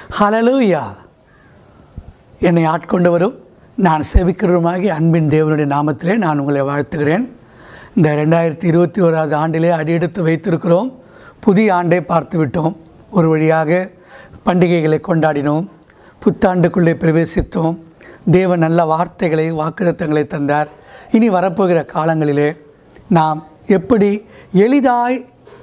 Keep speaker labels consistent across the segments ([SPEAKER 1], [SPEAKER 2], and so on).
[SPEAKER 1] Hallelujah என்னை ஆட்கொண்டவரும் நான் சேவிக்கிறவருமாகிய அன்பின் தேவனுடைய நாமத்திலே நான் உங்களை வாழ்த்துகிறேன் இந்த ரெண்டாயிரத்தி இருபத்தி ஓராவது ஆண்டிலே அடியெடுத்து வைத்திருக்கிறோம் புதிய ஆண்டை பார்த்து விட்டோம் ஒரு வழியாக பண்டிகைகளை கொண்டாடினோம் புத்தாண்டுக்குள்ளே பிரவேசித்தோம் தேவன் நல்ல வார்த்தைகளை வாக்குத்தத்தங்களை தந்தார் இனி வரப்போகிற காலங்களிலே நாம் எப்படி எளிதாய்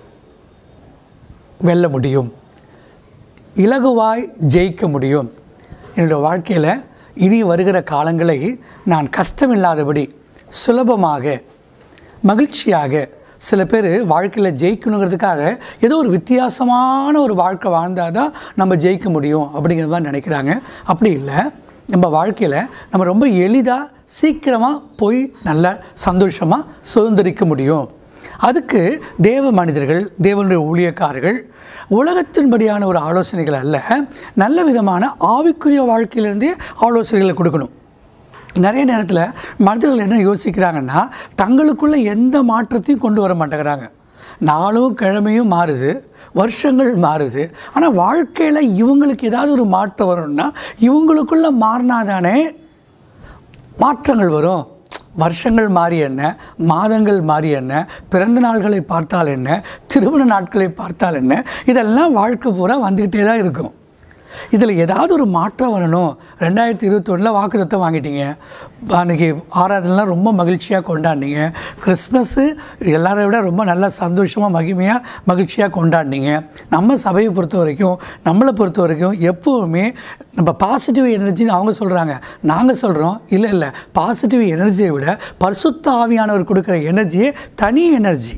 [SPEAKER 1] வெல்ல முடியும் இலகுவாய் ஜெயிக்க முடியும் என்னுடைய வாழ்க்கையில் இனி வருகிற காலங்களை நான் கஷ்டமில்லாதபடி சுலபமாக மகிழ்ச்சியாக சில பேர் வாழ்க்கையில் ஜெயிக்கணுங்கிறதுக்காக ஏதோ ஒரு வித்தியாசமான ஒரு வாழ்க்கை வாழ்ந்தால் தான் நம்ம ஜெயிக்க முடியும் அப்படிங்கிறது மாதிரி நினைக்கிறாங்க அப்படி இல்லை நம்ம வாழ்க்கையில் நம்ம ரொம்ப எளிதாக சீக்கிரமாக போய் நல்ல சந்தோஷமாக சுதந்திரிக்க முடியும் அதுக்கு தேவ மனிதர்கள் தேவனுடைய ஊழியக்காரர்கள் உலகத்தின்படியான ஒரு ஆலோசனைகள் அல்ல நல்ல விதமான ஆவிக்குரிய வாழ்க்கையிலேருந்தே ஆலோசனைகளை கொடுக்கணும் நிறைய நேரத்தில் மனிதர்கள் என்ன யோசிக்கிறாங்கன்னா தங்களுக்குள்ள எந்த மாற்றத்தையும் கொண்டு வர மாட்டேங்கிறாங்க நாளும் கிழமையும் மாறுது வருஷங்கள் மாறுது ஆனால் வாழ்க்கையில் இவங்களுக்கு ஏதாவது ஒரு மாற்றம் வரணும்னா இவங்களுக்குள்ள மாறினாதானே மாற்றங்கள் வரும் வருஷங்கள் மாறி என்ன மாதங்கள் மாறி என்ன பிறந்த நாள்களை பார்த்தால் என்ன திருமண நாட்களை பார்த்தால் என்ன இதெல்லாம் வாழ்க்கை பூரா வந்துக்கிட்டே தான் இருக்கும் இதில் ஏதாவது ஒரு மாற்றம் வரணும் ரெண்டாயிரத்தி இருபத்தொன்னில் வாக்குத்தத்தம் வாங்கிட்டீங்க அன்றைக்கி ஆராதனைலாம் ரொம்ப மகிழ்ச்சியாக கொண்டாடினீங்க கிறிஸ்மஸ்ஸு எல்லாரை விட ரொம்ப நல்ல சந்தோஷமாக மகிமையாக மகிழ்ச்சியாக கொண்டாடினீங்க நம்ம சபையை பொறுத்த வரைக்கும் நம்மளை பொறுத்த வரைக்கும் எப்போவுமே நம்ம பாசிட்டிவ் எனர்ஜி அவங்க சொல்கிறாங்க நாங்கள் சொல்கிறோம் இல்லை இல்லை பாசிட்டிவ் எனர்ஜியை விட பரிசுத்த ஆவியானவர் கொடுக்குற எனர்ஜியே தனி எனர்ஜி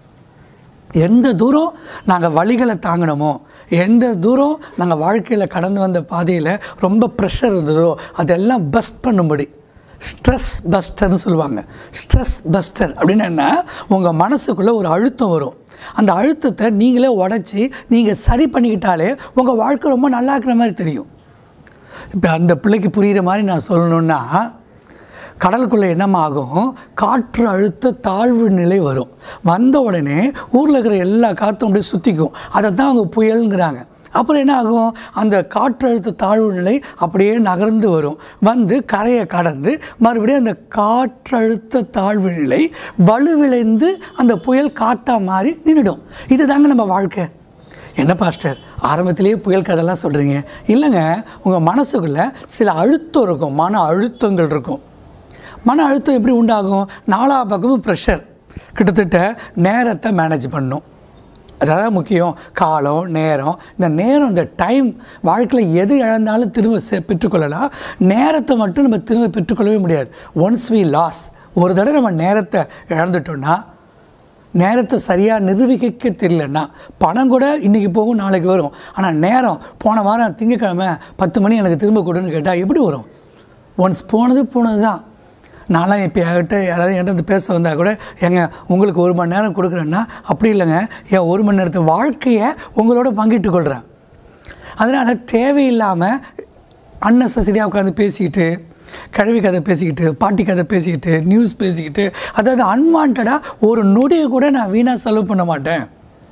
[SPEAKER 1] எந்த தூரம் நாங்கள் வழிகளை தாங்கினோமோ எந்த தூரம் நாங்கள் வாழ்க்கையில் கடந்து வந்த பாதையில் ரொம்ப ப்ரெஷர் இருந்ததோ அதெல்லாம் பஸ்ட் பண்ணும்படி ஸ்ட்ரெஸ் பஸ்டர்னு சொல்லுவாங்க ஸ்ட்ரெஸ் பஸ்டர் அப்படின்னு என்ன உங்கள் மனசுக்குள்ளே ஒரு அழுத்தம் வரும் அந்த அழுத்தத்தை நீங்களே உடச்சி நீங்கள் சரி பண்ணிக்கிட்டாலே உங்கள் வாழ்க்கை ரொம்ப நல்லா இருக்கிற மாதிரி தெரியும் இப்போ அந்த பிள்ளைக்கு புரிகிற மாதிரி நான் சொல்லணுன்னா கடலுக்குள்ளே என்னமாகும் காற்று அழுத்த தாழ்வு நிலை வரும் வந்த உடனே ஊரில் இருக்கிற எல்லா காற்றும் அப்படியே சுற்றிக்கும் அதை தான் அவங்க புயலுங்கிறாங்க அப்புறம் என்ன ஆகும் அந்த காற்றழுத்த தாழ்வு நிலை அப்படியே நகர்ந்து வரும் வந்து கரையை கடந்து மறுபடியும் அந்த காற்றழுத்த தாழ்வு நிலை வலுவிழைந்து அந்த புயல் காற்றா மாறி நின்றுடும் இது தாங்க நம்ம வாழ்க்கை என்ன பாஸ்டர் ஆரம்பத்திலேயே புயல் கதைலாம் சொல்கிறீங்க இல்லைங்க உங்கள் மனசுக்குள்ளே சில அழுத்தம் இருக்கும் மன அழுத்தங்கள் இருக்கும் மன அழுத்தம் எப்படி உண்டாகும் நாலா பக்கமும் ப்ரெஷர் கிட்டத்தட்ட நேரத்தை மேனேஜ் பண்ணும் அதாவது முக்கியம் காலம் நேரம் இந்த நேரம் இந்த டைம் வாழ்க்கையில் எது இழந்தாலும் திரும்ப செ- பெற்றுக்கொள்ளலாம் நேரத்தை மட்டும் நம்ம திரும்ப பெற்றுக்கொள்ளவே முடியாது ஒன்ஸ் வி லாஸ் ஒரு தடவை நம்ம நேரத்தை இழந்துட்டோம்னா நேரத்தை சரியாக நிரூபிக்க தெரியலன்னா பணம் கூட இன்றைக்கி போகும் நாளைக்கு வரும் ஆனால் நேரம் போன வாரம் திங்கக்கிழமை பத்து மணி எனக்கு திரும்ப கொடுன்னு கேட்டால் எப்படி வரும் ஒன்ஸ் போனது போனது தான் நான்லாம் இப்போ என்கிட்ட யாராவது என்கிட்ட வந்து பேச வந்தால் கூட ஏங்க உங்களுக்கு ஒரு மணி நேரம் கொடுக்குறேன்னா அப்படி இல்லைங்க என் ஒரு மணி நேரத்து வாழ்க்கையை உங்களோட பங்கிட்டு கொள்கிறேன் அதனால் தேவையில்லாமல் அன்னெசரியாக உட்காந்து பேசிக்கிட்டு கழுவி கதை பேசிக்கிட்டு பாட்டி கதை பேசிக்கிட்டு நியூஸ் பேசிக்கிட்டு அதாவது அன்வான்டாக ஒரு நொடியை கூட நான் வீணாக செலவு பண்ண மாட்டேன்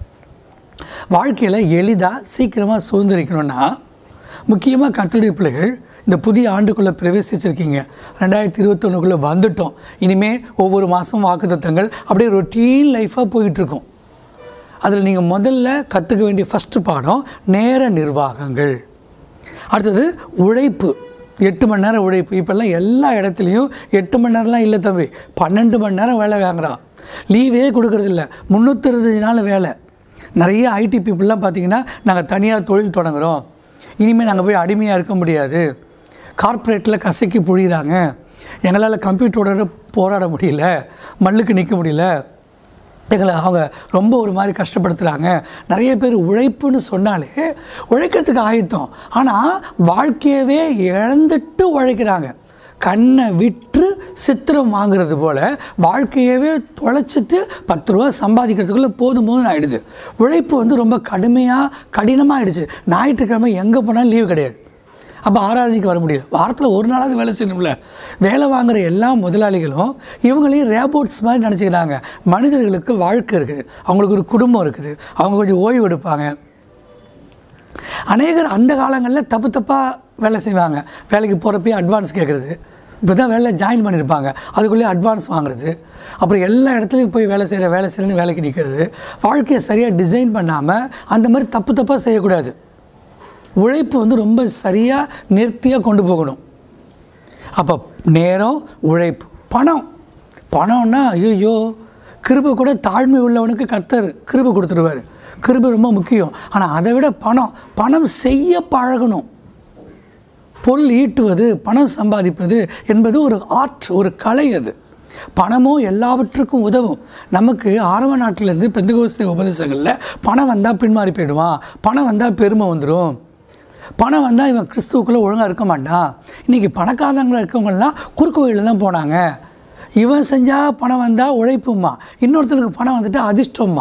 [SPEAKER 1] வாழ்க்கையில் எளிதாக சீக்கிரமாக சுதந்திரிக்கணும்னா முக்கியமாக கர்த்தருடைய பிள்ளைகள் இந்த புதிய ஆண்டுக்குள்ளே பிரவேசிச்சிருக்கீங்க ரெண்டாயிரத்தி இருபத்தொன்னுக்குள்ளே வந்துட்டோம் இனிமேல் ஒவ்வொரு மாதம் வாக்குத்தத்தங்கள் அப்படியே ரொட்டீன் லைஃபாக போயிட்டுருக்கும் அதில் நீங்கள் முதல்ல கற்றுக்க வேண்டிய ஃபஸ்ட்டு பாடம் நேர நிர்வாகங்கள் அடுத்தது உழைப்பு எட்டு மணி நேரம் உழைப்பு இப்போல்லாம் எல்லா இடத்துலையும் எட்டு மணி நேரம்லாம் இல்லை தம்பி பன்னெண்டு மணி நேரம் வேலை வாங்குறான் லீவே கொடுக்கறதில்ல முந்நூற்றஞ்சு நாள் வேலை நிறைய ஐடி பீப்புளெலாம் பார்த்தீங்கன்னா நாங்கள் தனியார் தொழில் தொடங்குகிறோம் இனிமேல் நாங்கள் போய் அடிமையாக இருக்க முடியாது கார்ப்பரேட்டில் கசக்கி புழிகிறாங்க எங்களால் கம்ப்யூட்டரோட போராட முடியல மல்லுக்கு நிற்க முடியல எங்களை அவங்க ரொம்ப ஒரு மாதிரி கஷ்டப்படுத்துகிறாங்க நிறைய பேர் உழைப்புன்னு சொன்னாலே உழைக்கிறதுக்கு ஆயத்தம் ஆனால் வாழ்க்கையவே இழந்துட்டு உழைக்கிறாங்க கண்ணை விற்று சித்திரம் வாங்குறது போல் வாழ்க்கையவே தொலைச்சிட்டு பத்து ரூபா சம்பாதிக்கிறதுக்குள்ளே போதும் போதும் ஆகிடுது உழைப்பு வந்து ரொம்ப கடுமையாக கடினமாக ஆயிடுச்சு ஞாயிற்றுக்கிழமை எங்கே போனாலும் லீவு கிடையாது அப்போ ஆராதனைக்கு வர முடியல வாரத்தில் ஒரு நாளாவது வேலை செய்யணும்ல வேலை வாங்குற எல்லா முதலாளிகளும் இவங்களையும் ரேபோட்ஸ் மாதிரி நினச்சிக்கிறாங்க மனிதர்களுக்கு வாழ்க்கை இருக்குது அவங்களுக்கு ஒரு குடும்பம் இருக்குது அவங்க கொஞ்சம் ஓய்வு எடுப்பாங்க அநேகர் அந்த காலங்களில் தப்பு தப்பாக வேலை செய்வாங்க வேலைக்கு போகிறப்பயே அட்வான்ஸ் கேட்குறது இப்போ தான் வேலை ஜாயின் பண்ணியிருப்பாங்க அதுக்குள்ளேயே அட்வான்ஸ் வாங்குறது அப்புறம் எல்லா இடத்துலையும் போய் வேலை செய்கிற வேலை செய்யணும்னு வேலைக்கு நிற்கிறது வாழ்க்கையை சரியாக டிசைன் பண்ணாமல் அந்த மாதிரி தப்பு தப்பாக செய்யக்கூடாது உழைப்பு வந்து ரொம்ப சரியாக நேர்த்தியாக கொண்டு போகணும் அப்போ நேரம் உழைப்பு பணம் பணம்னா ஐயோ கிருபை கூட தாழ்மை உள்ளவனுக்கு கர்த்தர் கிருபை கொடுத்துருவார் கிருபை ரொம்ப முக்கியம் ஆனால் அதை விட பணம் பணம் செய்ய பழகணும் பொருள் ஈட்டுவது பணம் சம்பாதிப்பது என்பது ஒரு ஆர்ட் ஒரு கலை அது பணமும் எல்லாவற்றுக்கும் உதவும் நமக்கு ஆரம்ப நாட்டிலேருந்து பெந்தகோஸ்தே உபதேசங்களில் பணம் வந்தால் பின்மாறி போயிடுவான் பணம் வந்தால் பெருமை வந்துடும் பணம் வந்தால் இவன் கிறிஸ்துவுக்குள்ளே ஒழுங்காக இருக்க மாட்டான் இன்றைக்கி பணக்காரங்கள இருக்கவங்கலாம் குறுக்கு வழியில் தான் போனாங்க இவன் செஞ்சால் பணம் வந்தால் உழைப்புமா இன்னொருத்தருக்கு பணம் வந்துட்டு அதிர்ஷ்டம்மா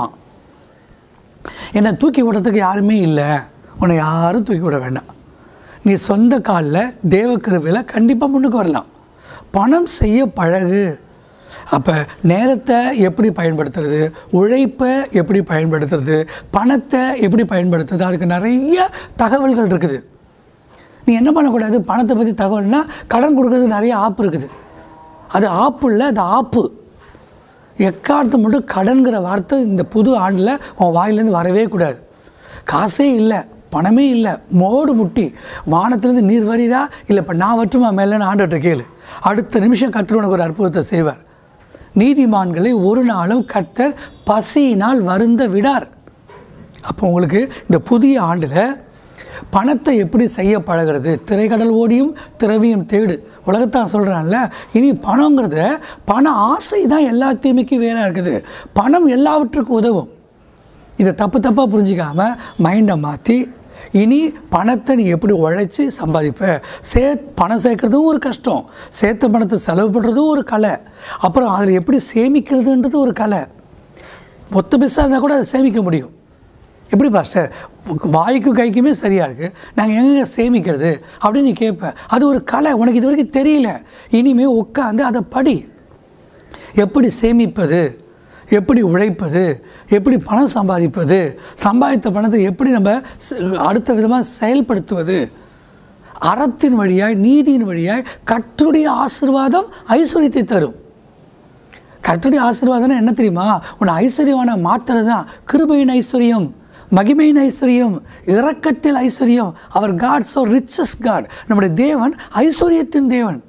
[SPEAKER 1] என்னை தூக்கி விடுறதுக்கு யாருமே இல்லை உன்னை யாரும் தூக்கி விட வேண்டாம் நீ சொந்த காலில் தேவ கிருபையில் கண்டிப்பாக முன்னுக்கு வரலாம் பணம் செய்ய பழகு அப்போ நேரத்தை எப்படி பயன்படுத்துறது உழைப்பை எப்படி பயன்படுத்துறது பணத்தை எப்படி பயன்படுத்துறது அதுக்கு நிறைய தகவல்கள் இருக்குது நீ என்ன பண்ணக்கூடாது பணத்தை பற்றி தகவல்னா கடன் கொடுக்கறதுக்கு நிறைய ஆப் இருக்குது அது ஆப்பு இல்லை அது ஆப்பு எக்காலத்து மட்டும் கடன்கிற வார்த்தை இந்த புது ஆண்டில் உன் வாயிலேருந்து வரவே கூடாது காசே இல்லை பணமே இல்லை மோடு முட்டி வானத்துலேருந்து நீர் வரீரா இல்லை இப்போ நான் வற்றுமா மேலேன்னு ஆண்டுகிட்ட கேளு அடுத்த நிமிஷம் கர்த்தர் உனக்கு ஒரு அற்புதத்தை செய்வார் நீதிமான்களை ஒரு நாளும் கர்த்தர் பசியினால் வருந்த விடார் அப்போ உங்களுக்கு இந்த புதிய ஆண்டில் பணத்தை எப்படி செய்ய பழகிறது திரைக்கடல் ஓடியும் திரவியம் தேடு உலகத்தான் சொல்கிறான்ல இனி பணங்கிறத பண ஆசை தான் எல்லா தீமைக்கும் வேற இருக்குது பணம் எல்லாவற்றுக்கும் உதவும் இதை தப்பு தப்பாக புரிஞ்சிக்காம மைண்டை மாற்றி இனி பணத்தை நீ எப்படி உழைச்சி சம்பாதிப்ப சே பணம் சேர்க்கறதும் ஒரு கஷ்டம் சேர்த்த பணத்தை செலவு பண்ணுறதும் ஒரு கலை அப்புறம் அதில் எப்படி சேமிக்கிறதுன்றது ஒரு கலை மொத்த பிஸ்ஸாக இருந்தால் கூட அதை சேமிக்க முடியும் எப்படி பாஸ்டர் வாய்க்கும் கைக்குமே சரியாக இருக்குது நாங்கள் எங்கே சேமிக்கிறது அப்படின்னு நீ கேட்ப அது ஒரு கலை உனக்கு இது வரைக்கும் தெரியல இனிமேல் உட்காந்து அதை படி எப்படி சேமிப்பது எப்படி உழைப்பது எப்படி பணம் சம்பாதிப்பது சம்பாதித்த பணத்தை எப்படி நம்ம ச- அடுத்த விதமாக செயல்படுத்துவது அறத்தின் வழியாய் நீதியின் வழியாய் கர்த்தருடைய ஆசீர்வாதம் ஐஸ்வர்யத்தை தரும் கர்த்தருடைய ஆசீர்வாதம்னா என்ன தெரியுமா உன்னை ஐஸ்வர்யமான மாத்துறது தான் கிருபையின் ஐஸ்வர்யம் மகிமையின் ஐஸ்வர்யம் இரக்கத்தில் ஐஸ்வர்யம் அவர் காட் so ரிச்சஸ் காட் நம்முடைய தேவன் ஐஸ்வர்யத்தின் தேவன்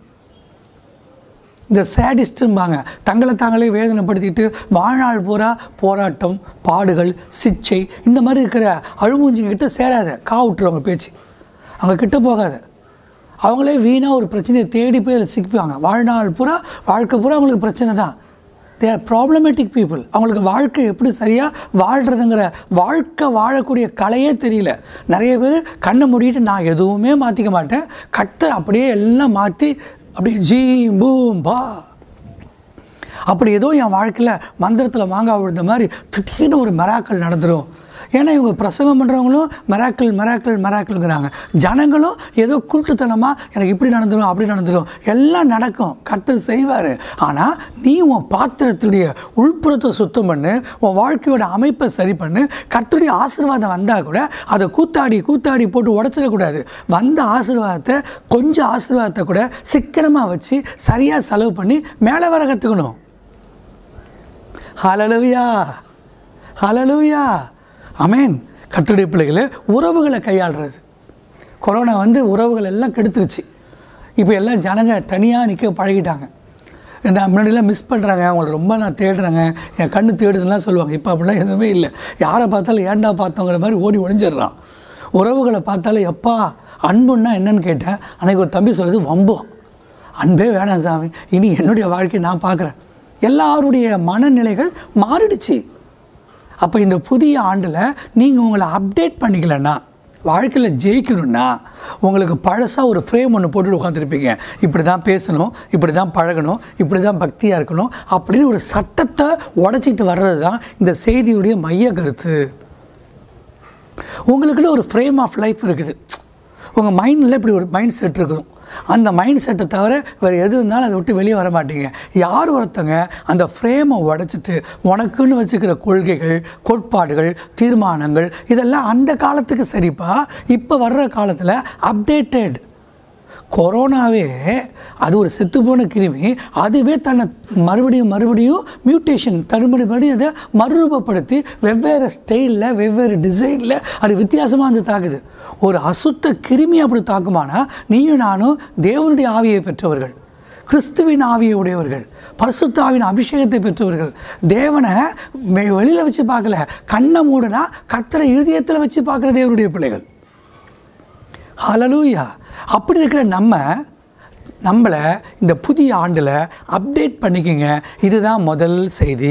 [SPEAKER 1] இந்த சேடிஸ்ட்டும்பாங்க தங்களை தாங்களே வேதனைப்படுத்திக்கிட்டு வாழ்நாள் பூரா போராட்டம் பாடுகள் சிச்சை இந்த மாதிரி இருக்கிற அழுமூஞ்சிங்க கிட்ட சேராத கா விட்டுருவாங்க பேச்சு அவங்க கிட்ட போகாத அவங்களே வீணாக ஒரு பிரச்சனையை தேடி போய் அதில் சிக்கிப்பாங்க வாழ்நாள் பூரா வாழ்க்கை பூரா அவங்களுக்கு பிரச்சனை தான் தே ஆர் ப்ராப்ளமேட்டிக் பீப்புள் அவங்களுக்கு வாழ்க்கை எப்படி சரியாக வாழ்கிறதுங்கிற வாழ்க்கை வாழக்கூடிய கலையே தெரியல நிறைய பேர் கண்ணை மூடிட்டு நான் எதுவுமே மாற்றிக்க மாட்டேன் கட்டை அப்படியே எல்லாம் மாற்றி அப்படியே ஜீ பூம் பா அப்படி ஏதோ என் வாழ்க்கையில் மந்திரத்தில் மாங்காய் விழுந்த மாதிரி திடீர்னு ஒரு மெராக்கள் நடந்துடும் ஏன்னா இவங்க பிரசங்கம் பண்ணுறவங்களும் மெராக்கள் மெராக்கள் மெராக்கிள்ங்கிறாங்க ஜனங்களும் ஏதோ குருட்டுத்தனமாக எனக்கு இப்படி நடந்துடும் அப்படி நடந்துடும் எல்லாம் நடக்கும் கர்த்தர் செய்வார் ஆனால் நீ உன் பாத்திரத்துடைய உள்புறத்தை சுத்தம் பண்ணு உன் வாழ்க்கையோட அமைப்பை சரி பண்ணு கர்த்தருடைய ஆசீர்வாதம் வந்தால் கூட அதை கூத்தாடி கூத்தாடி போட்டு உடச்சிடக்கூடாது வந்த ஆசீர்வாதத்தை கொஞ்சம் ஆசீர்வாதத்தை கூட சிக்கனமாக வச்சு சரியாக செலவு பண்ணி மேலே வர கற்றுக்கணும் ஹலலுயா ஹலலுயா அமேன் கர்த்தருடைய பிள்ளைகளை உறவுகளை கையாளுறது கொரோனா வந்து உறவுகள் எல்லாம் கெடுத்துருச்சு இப்போ எல்லாம் ஜனங்க தனியாக நிற்க பழகிட்டாங்க நான் முன்னாடிலாம் மிஸ் பண்ணுறாங்க அவங்கள ரொம்ப நான் தேடுறேங்க என் கண்ணு தேடுதுலாம் சொல்லுவாங்க இப்போ அப்படிலாம் எதுவுமே இல்லை யாரை பார்த்தாலும் ஏன்டா பார்த்தோங்கிற மாதிரி ஓடி ஒளிஞ்சிடுறான் உறவுகளை பார்த்தாலும் எப்பா அன்புன்னா என்னன்னு கேட்டேன் அன்னைக்கு ஒரு தம்பி சொல்லுது வம்பம் அன்பே வேணாம் சாமி இனி என்னுடைய வாழ்க்கையை நான் பார்க்குறேன் எல்லாருடைய மனநிலைகள் மாறிடுச்சு அப்போ இந்த புதிய ஆண்டில் நீங்கள் உங்களை அப்டேட் பண்ணிக்கலன்னா வாழ்க்கையில் ஜெயிக்கணும்னா உங்களுக்கு பழசாக ஒரு ஃப்ரேம் ஒன்று போட்டுட்டு உட்காந்துருப்பீங்க இப்படி தான் பேசணும் இப்படி தான் பழகணும் இப்படி தான் பக்தியாக இருக்கணும் அப்படின்னு ஒரு சட்டத்தை உடச்சிட்டு வர்றது தான் இந்த செய்தியுடைய மைய கருத்து உங்களுக்குள்ள ஒரு ஃப்ரேம் ஆஃப் லைஃப் இருக்குது உங்கள் மைண்டில் இப்படி ஒரு மைண்ட் செட் இருக்கும் அந்த மைண்ட் செட்டை தவிர வேறு எது இருந்தாலும் அதை விட்டு வெளியே வர மாட்டீங்க யார் ஒருத்தங்க அந்த ஃப்ரேமை உடைச்சிட்டு உனக்குன்னு வச்சுக்கிற கொள்கைகள் கோட்பாடுகள் தீர்மானங்கள் இதெல்லாம் அந்த காலத்துக்கு சரிப்பா இப்போ வர்ற காலத்தில் அப்டேட்டட் கொரோனாவே அது ஒரு செத்துப்போன கிருமி அதுவே தன்னை மறுபடியும் மறுபடியும் மியூட்டேஷன் தடுமடி மறுபடியும் அதை மறுரூபப்படுத்தி வெவ்வேறு ஸ்டைலில் வெவ்வேறு டிசைனில் அது வித்தியாசமாக வந்து தாக்குது ஒரு அசுத்த கிருமி அப்படி தாக்குமானா நீயும் நானும் தேவனுடைய ஆவியை பெற்றவர்கள் கிறிஸ்துவின் ஆவியை உடையவர்கள் பரிசுத்தாவின் அபிஷேகத்தை பெற்றவர்கள் தேவனை வெளியில் வச்சு பார்க்கல கண்ணை மூடனா கர்த்தரை இருதயத்தில் வச்சு பார்க்குற தேவனுடைய பிள்ளைகள் ஹalleluya அப்படி இருக்கிற நம்ம நம்மளை இந்த புதிய ஆண்டில் அப்டேட் பண்ணிக்கங்க இதுதான் முதல் செய்தி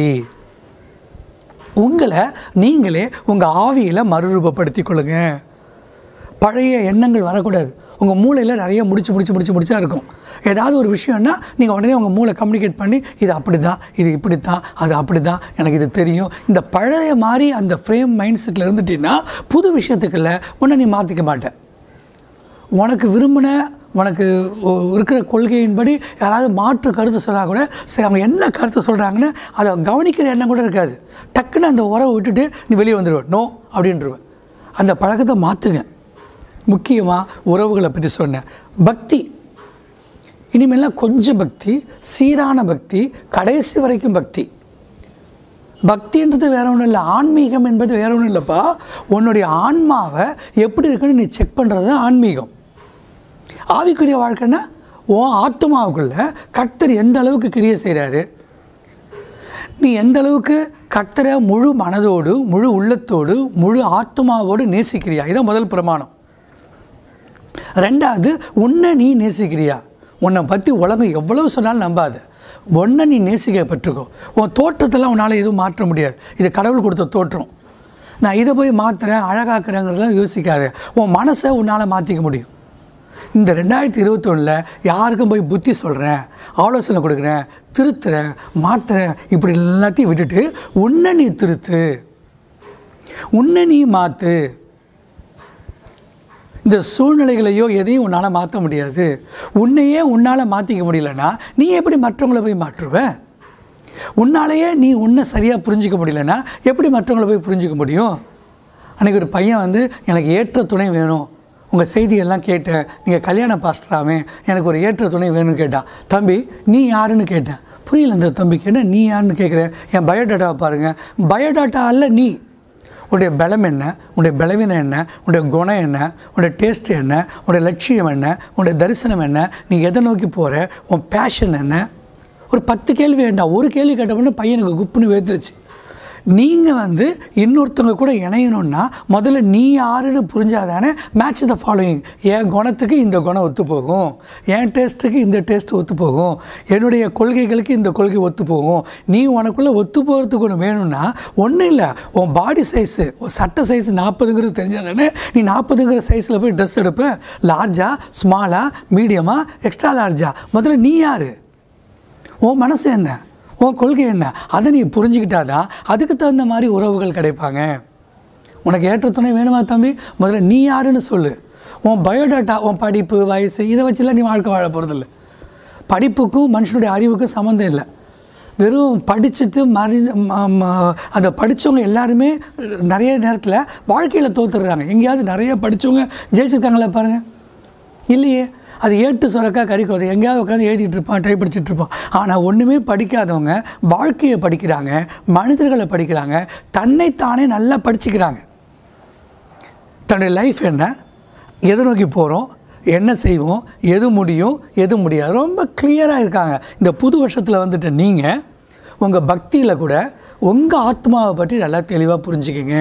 [SPEAKER 1] உங்களை நீங்களே உங்கள் ஆவியில் மறுரூபப்படுத்திக் கொள்ளுங்க பழைய எண்ணங்கள் வரக்கூடாது உங்கள் மூளையில் நிறைய முடிச்சு முடிச்சு முடிச்சு முடிச்சா இருக்கும் ஏதாவது ஒரு விஷயம்னா நீங்கள் உடனே உங்கள் மூளை கம்யூனிகேட் பண்ணி இது அப்படி தான் இது இப்படி தான் அது அப்படி தான் எனக்கு இது தெரியும் இந்த பழைய மாதிரி அந்த ஃப்ரேம் மைண்ட் செட்டில் இருந்துட்டீங்கன்னா புது விஷயத்துக்குள்ள உன்னை நீ மாற்றிக்க மாட்டேன் உனக்கு விரும்பின உனக்கு ஒ- இருக்கிற கொள்கையின்படி யாராவது மாற்று கருத்து சொன்னால் கூட சரி அவங்க என்ன கருத்து சொல்கிறாங்கன்னு அதை கவனிக்கிற எண்ணம் கூட இருக்காது டக்குன்னு அந்த உறவை விட்டுட்டு நீ வெளியே வந்துடுவேன் நோ அப்படின்றவேன் அந்த பழக்கத்தை மாற்றுங்க முக்கியமாக உறவுகளை பற்றி சொன்னேன் பக்தி இனிமேலாம் கொஞ்சம் பக்தி சீரான பக்தி கடைசி வரைக்கும் பக்தி பக்தின்றது வேற ஒன்றும் இல்லை ஆன்மீகம் என்பது வேற ஒன்றும் இல்லைப்பா உன்னுடைய ஆன்மாவை எப்படி இருக்குன்னு நீ செக் பண்ணுறது தான் ஆன்மீகம் ஆவிக்குரிய வாழ்க்கைன்னா உன் ஆத்மாவுக்குள்ள கர்த்தர் எந்த அளவுக்கு கிரியை செய்கிறாரு நீ எந்த அளவுக்கு கர்த்தரை முழு மனதோடு முழு உள்ளத்தோடு முழு ஆத்மாவோடு நேசிக்கிறியா இதான் முதல் பிரமாணம் ரெண்டாவது உன்னை நீ நேசிக்கிறியா உன்னை பற்றி உலகம் எவ்வளவு சொன்னாலும் நம்பாத உன்னை நீ நேசிக்க பெற்றுக்கோ உன் தோற்றத்தெல்லாம் உன்னால் எதுவும் மாற்ற முடியாது இது கடவுள் கொடுத்த தோற்றம் நான் இதை போய் மாற்றுறேன் அழகாக்குறேங்கிறதெல்லாம் யோசிக்காத உன் மனசை உன்னால் மாற்றிக்க முடியும் இந்த ரெண்டாயிரத்தி இருபத்தொன்னில் யாருக்கும் போய் புத்தி சொல்கிறேன் ஆலோசனை கொடுக்குறேன் திருத்துறேன் மாற்றுறேன் இப்படி எல்லாத்தையும் விட்டுட்டு உன்னை நீ திருத்து உன்னை நீ மாற்று இந்த சூழ்நிலைகளையோ எதையும் உன்னால் மாற்ற முடியாது உன்னையே உன்னால் மாற்றிக்க முடியலன்னா நீ எப்படி மற்றவங்கள போய் மாற்றுவ உன்னாலேயே நீ உன்னை சரியாக புரிஞ்சிக்க முடியலன்னா எப்படி மற்றவங்கள போய் புரிஞ்சிக்க முடியும் அன்றைக்கி ஒரு பையன் வந்து எனக்கு ஏற்ற துணை வேணும் உங்கள் செய்தியெல்லாம் கேட்டேன் நீங்கள் கல்யாண பாஸ்டராமே எனக்கு ஒரு ஏற்ற துணை வேணும்னு கேட்டான் தம்பி நீ யாருன்னு கேட்டேன் புரியல இந்த தம்பிக்கு என்ன நீ யாருன்னு கேட்குறேன் என் பயோடாட்டாவை பாருங்கள் பயோடாட்டா அல்ல நீ உன்னுடைய பலம் என்ன உன்னுடைய பலவீனம் என்ன உன்னுடைய குணம் என்ன உன்னுடைய டேஸ்ட் என்ன உன்னுடைய லட்சியம் என்ன உன்னுடைய தரிசனம் என்ன நீ எதை நோக்கி போகிற உன் பேஷன் என்ன ஒரு பத்து கேள்வி வேண்டாம் ஒரு கேள்வி கேட்டப்பன்னு பையனுக்கு குப்புன்னு வேத்துருச்சு நீங்கள் வந்து இன்னொருத்தவங்க கூட இணையணும்னா முதல்ல நீ யாருன்னு புரிஞ்சாதானே மேட்ச் த ஃபாலோயிங் என் குணத்துக்கு இந்த குணம் ஒத்து போகும் என் டேஸ்ட்டுக்கு இந்த டேஸ்ட் ஒத்து போகும் என்னுடைய கொள்கைகளுக்கு இந்த கொள்கை ஒத்து போகும் நீ உனக்குள்ளே ஒத்து போகிறதுக்கு ஒன்று வேணும்னா ஒன்றும் இல்லை உன் பாடி சைஸு சட்டை சைஸ் நாற்பதுங்கிறது தெரிஞ்சாதானே நீ நாற்பதுங்கிற சைஸில் போய் ட்ரெஸ் எடுப்ப லார்ஜா ஸ்மாலா மீடியமா எக்ஸ்ட்ரா லார்ஜா முதல்ல நீ யார் உன் மனசு என்ன உன் கொள்கை என்ன அதை நீ புரிஞ்சுக்கிட்டாதான் அதுக்கு தகுந்த மாதிரி உறவுகள் கிடைப்பாங்க உனக்கு ஏற்ற துணை வேணுமா தம்பி முதல்ல நீ யாருன்னு சொல்லு உன் பயோடாட்டா உன் படிப்பு வயசு இதை வச்சுலாம் நீ வாழ்க்கை வாழ போகிறதில்ல படிப்புக்கும் மனுஷனுடைய அறிவுக்கும் சம்மந்தம் இல்லை வெறும் படிச்சுட்டு மறி ம- ம- அதை படித்தவங்க எல்லாருமே நிறைய நேரத்தில் வாழ்க்கையில் தோத்துடுறாங்க எங்கேயாவது நிறைய படித்தவங்க ஜெயிச்சிருக்காங்களா பாருங்கள் இல்லையே அது ஏட்டு சுரக்கா கறிக்கோதை எங்கேயாவது உட்காந்து எழுதிட்டு இருப்பான் டைப் படிச்சுட்டு இருப்பான் ஆனால் ஒன்றுமே படிக்காதவங்க வாழ்க்கையை படிக்கிறாங்க மனிதர்களை படிக்கிறாங்க தன்னைத்தானே நல்லா படிச்சுக்கிறாங்க தன்னுடைய லைஃப் என்ன எதை நோக்கி போகிறோம் என்ன செய்வோம் எது முடியும் எது முடியாது ரொம்ப கிளியராக இருக்காங்க இந்த புது வருஷத்தில் வந்துட்டு நீங்கள் உங்கள் பக்தியில் கூட உங்கள் ஆத்மாவை பற்றி நல்லா தெளிவாக புரிஞ்சுக்கிங்க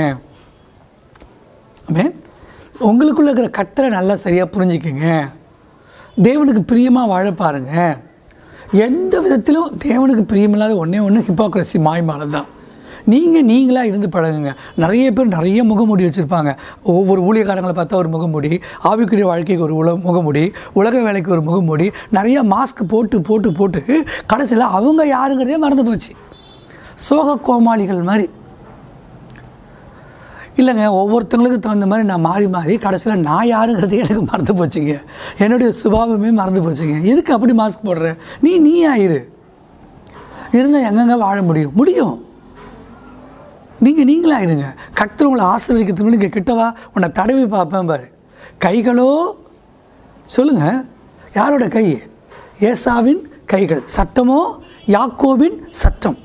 [SPEAKER 1] ஆமென் உங்களுக்குள்ள இருக்கிற கத்தரை நல்லா சரியாக புரிஞ்சுக்கங்க தேவனுக்கு பிரியமாக வாழ பாருங்க எந்த விதத்திலும் தேவனுக்கு பிரியமில்லாத ஒன்றே ஒன்று ஹிப்போக்ரஸி மாய்மாலம் தான் நீங்கள் நீங்களாக இருந்து பழகுங்க நிறைய பேர் நிறைய முகமூடி வச்சுருப்பாங்க ஒவ்வொரு ஊழியக்காரங்களை பார்த்தா ஒரு முகமூடி ஆவிக்குரிய வாழ்க்கைக்கு ஒரு உல முகமூடி உலக வேலைக்கு ஒரு முகமூடி நிறைய மாஸ்க் போட்டு போட்டு போட்டு கடைசியில் அவங்க யாருங்கிறதே மறந்து போச்சு சோக கோமாளிகள் மாதிரி இல்லைங்க ஒவ்வொருத்தங்களுக்கு தகுந்த மாதிரி நான் மாறி மாறி கடைசியில் நான் யாருங்கிறது எனக்கு மறந்து போச்சுங்க என்னுடைய சுபாவமே மறந்து போச்சுங்க எதுக்கு அப்படி மாஸ்க் போடுற நீ நீ ஆயிரு இருந்தால் எங்கெங்க வாழ முடியும் முடியும் நீங்கள் நீங்களா இருங்க கர்த்தர் உங்களை ஆசீர்வதிக்கிறதுக்கு நீங்கள் கிட்டவா உன்னை தடவி பார்ப்பேன் பாரு கைகளோ சொல்லுங்க யாரோட கை ஏசாவின் கைகள் சத்தமோ யாக்கோபின் சத்தம்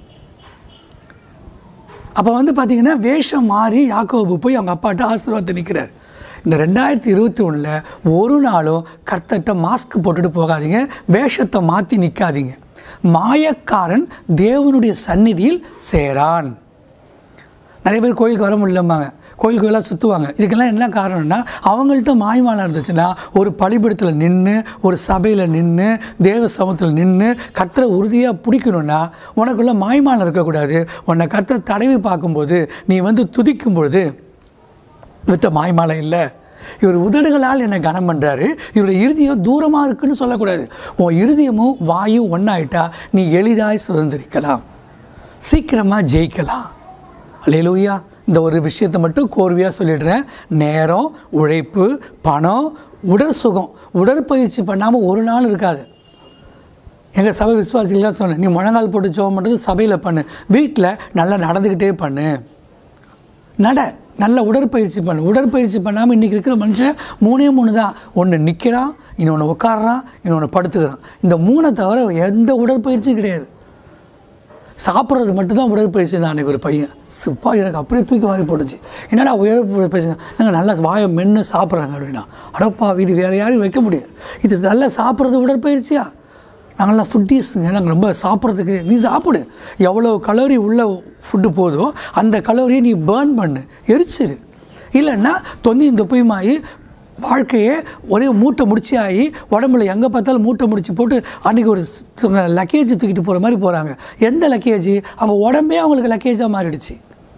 [SPEAKER 1] அப்போ வந்து பார்த்தீங்கன்னா வேஷம் மாறி யாக்கோபு போய் அவங்க அப்பாட்ட ஆசீர்வாதத்தை நிற்கிறார் இந்த ரெண்டாயிரத்தி இருபத்தி ஒன்றில் ஒரு நாளும் கர்த்தர்கிட்ட மாஸ்க் போட்டுட்டு போகாதீங்க வேஷத்தை மாற்றி நிற்காதீங்க மாயக்காரன் தேவனுடைய சந்நிதியில் சேரான் நிறைய பேர் கோயிலுக்கு வர முடியலம்பாங்க கோயில் கோயிலாக சுற்றுவாங்க இதுக்கெல்லாம் என்ன காரணம்னா அவங்கள்ட்ட மாய்மாலம் இருந்துச்சுன்னா ஒரு பலிபீடத்தில் நின்று ஒரு சபையில் நின்று தேவ சமூகத்தில் நின்று கர்த்தரை உறுதியாக பிடிக்கணும்னா உனக்குள்ள மாய்மாலம் இருக்கக்கூடாது உன்னை கர்த்தரை தடவி பார்க்கும்போது நீ வந்து துதிக்கும் பொழுது விட்ட மாய்மாலம் இல்லை இவர் உதடுகளால் என்னை கனம் பண்ணுறாரு இவருடைய இருதயம் தூரமாக இருக்குன்னு சொல்லக்கூடாது உன் இருதயமும் வாயும் ஒன்றாயிட்டா நீ எளிதாய் சுதந்திரிக்கலாம் சீக்கிரமாக ஜெயிக்கலாம் அல்லேலூயா இந்த ஒரு விஷயத்தை மட்டும் கோர்வையாக சொல்லிடுறேன் நேரம் உழைப்பு பணம் உடல் சுகம் உடற்பயிற்சி பண்ணாமல் ஒரு நாள் இருக்காது எங்கள் சபை விசுவாசிகளாக சொன்னேன் நீ முழங்கால் போட்டு ஜோம் பண்ணுறது சபையில் பண்ணு வீட்டில் நல்லா நடந்துக்கிட்டே பண்ணு நட நல்ல உடற்பயிற்சி பண்ணு உடற்பயிற்சி பண்ணாமல் இன்றைக்கி இருக்கிற மனுஷன் மூணே மூணு தான் ஒன்று நிற்கிறான் இன்னொன்று உட்காடுறான் இன்னொன்று படுத்துக்கிறான் இந்த மூணை தவிர எந்த உடற்பயிற்சியும் கிடையாது சாப்பிட்றது மட்டும்தான் உடற்பயிற்சி தான் ஒரு பையன் சிப்பா எனக்கு அப்படியே தூக்கி வாரி போட்டுச்சு என்னடா உடற்பயிற்சி நாங்கள் நல்லா வாயை மென்று சாப்பிட்றாங்க அப்படின்னா அடப்பா இது வேறு யாரையும் வைக்க முடியாது இது நல்லா சாப்பிட்றது உடற்பயிற்சியா நாங்கள்லாம் ஃபுட்டீஸுங்க நாங்கள் ரொம்ப சாப்பிட்றதுக்கு நீ சாப்பிடு எவ்வளோ கலோரி உள்ள ஃபுட்டு போதோ அந்த கலோரியை நீ பேர்ன் பண்ணு எரிச்சிரு இல்லைன்னா தொந்தி இந்த பொய்மாயி வாழ்க்கையே ஒரே மூட்டை முடிச்சு ஆகி உடம்புல எங்கே பார்த்தாலும் மூட்டை முடிச்சு போட்டு அன்றைக்கி ஒரு லக்கேஜ் தூக்கிட்டு போகிற மாதிரி போகிறாங்க எந்த லக்கேஜ் அவங்க உடம்பே அவங்களுக்கு லக்கேஜாக மாறிடுச்சு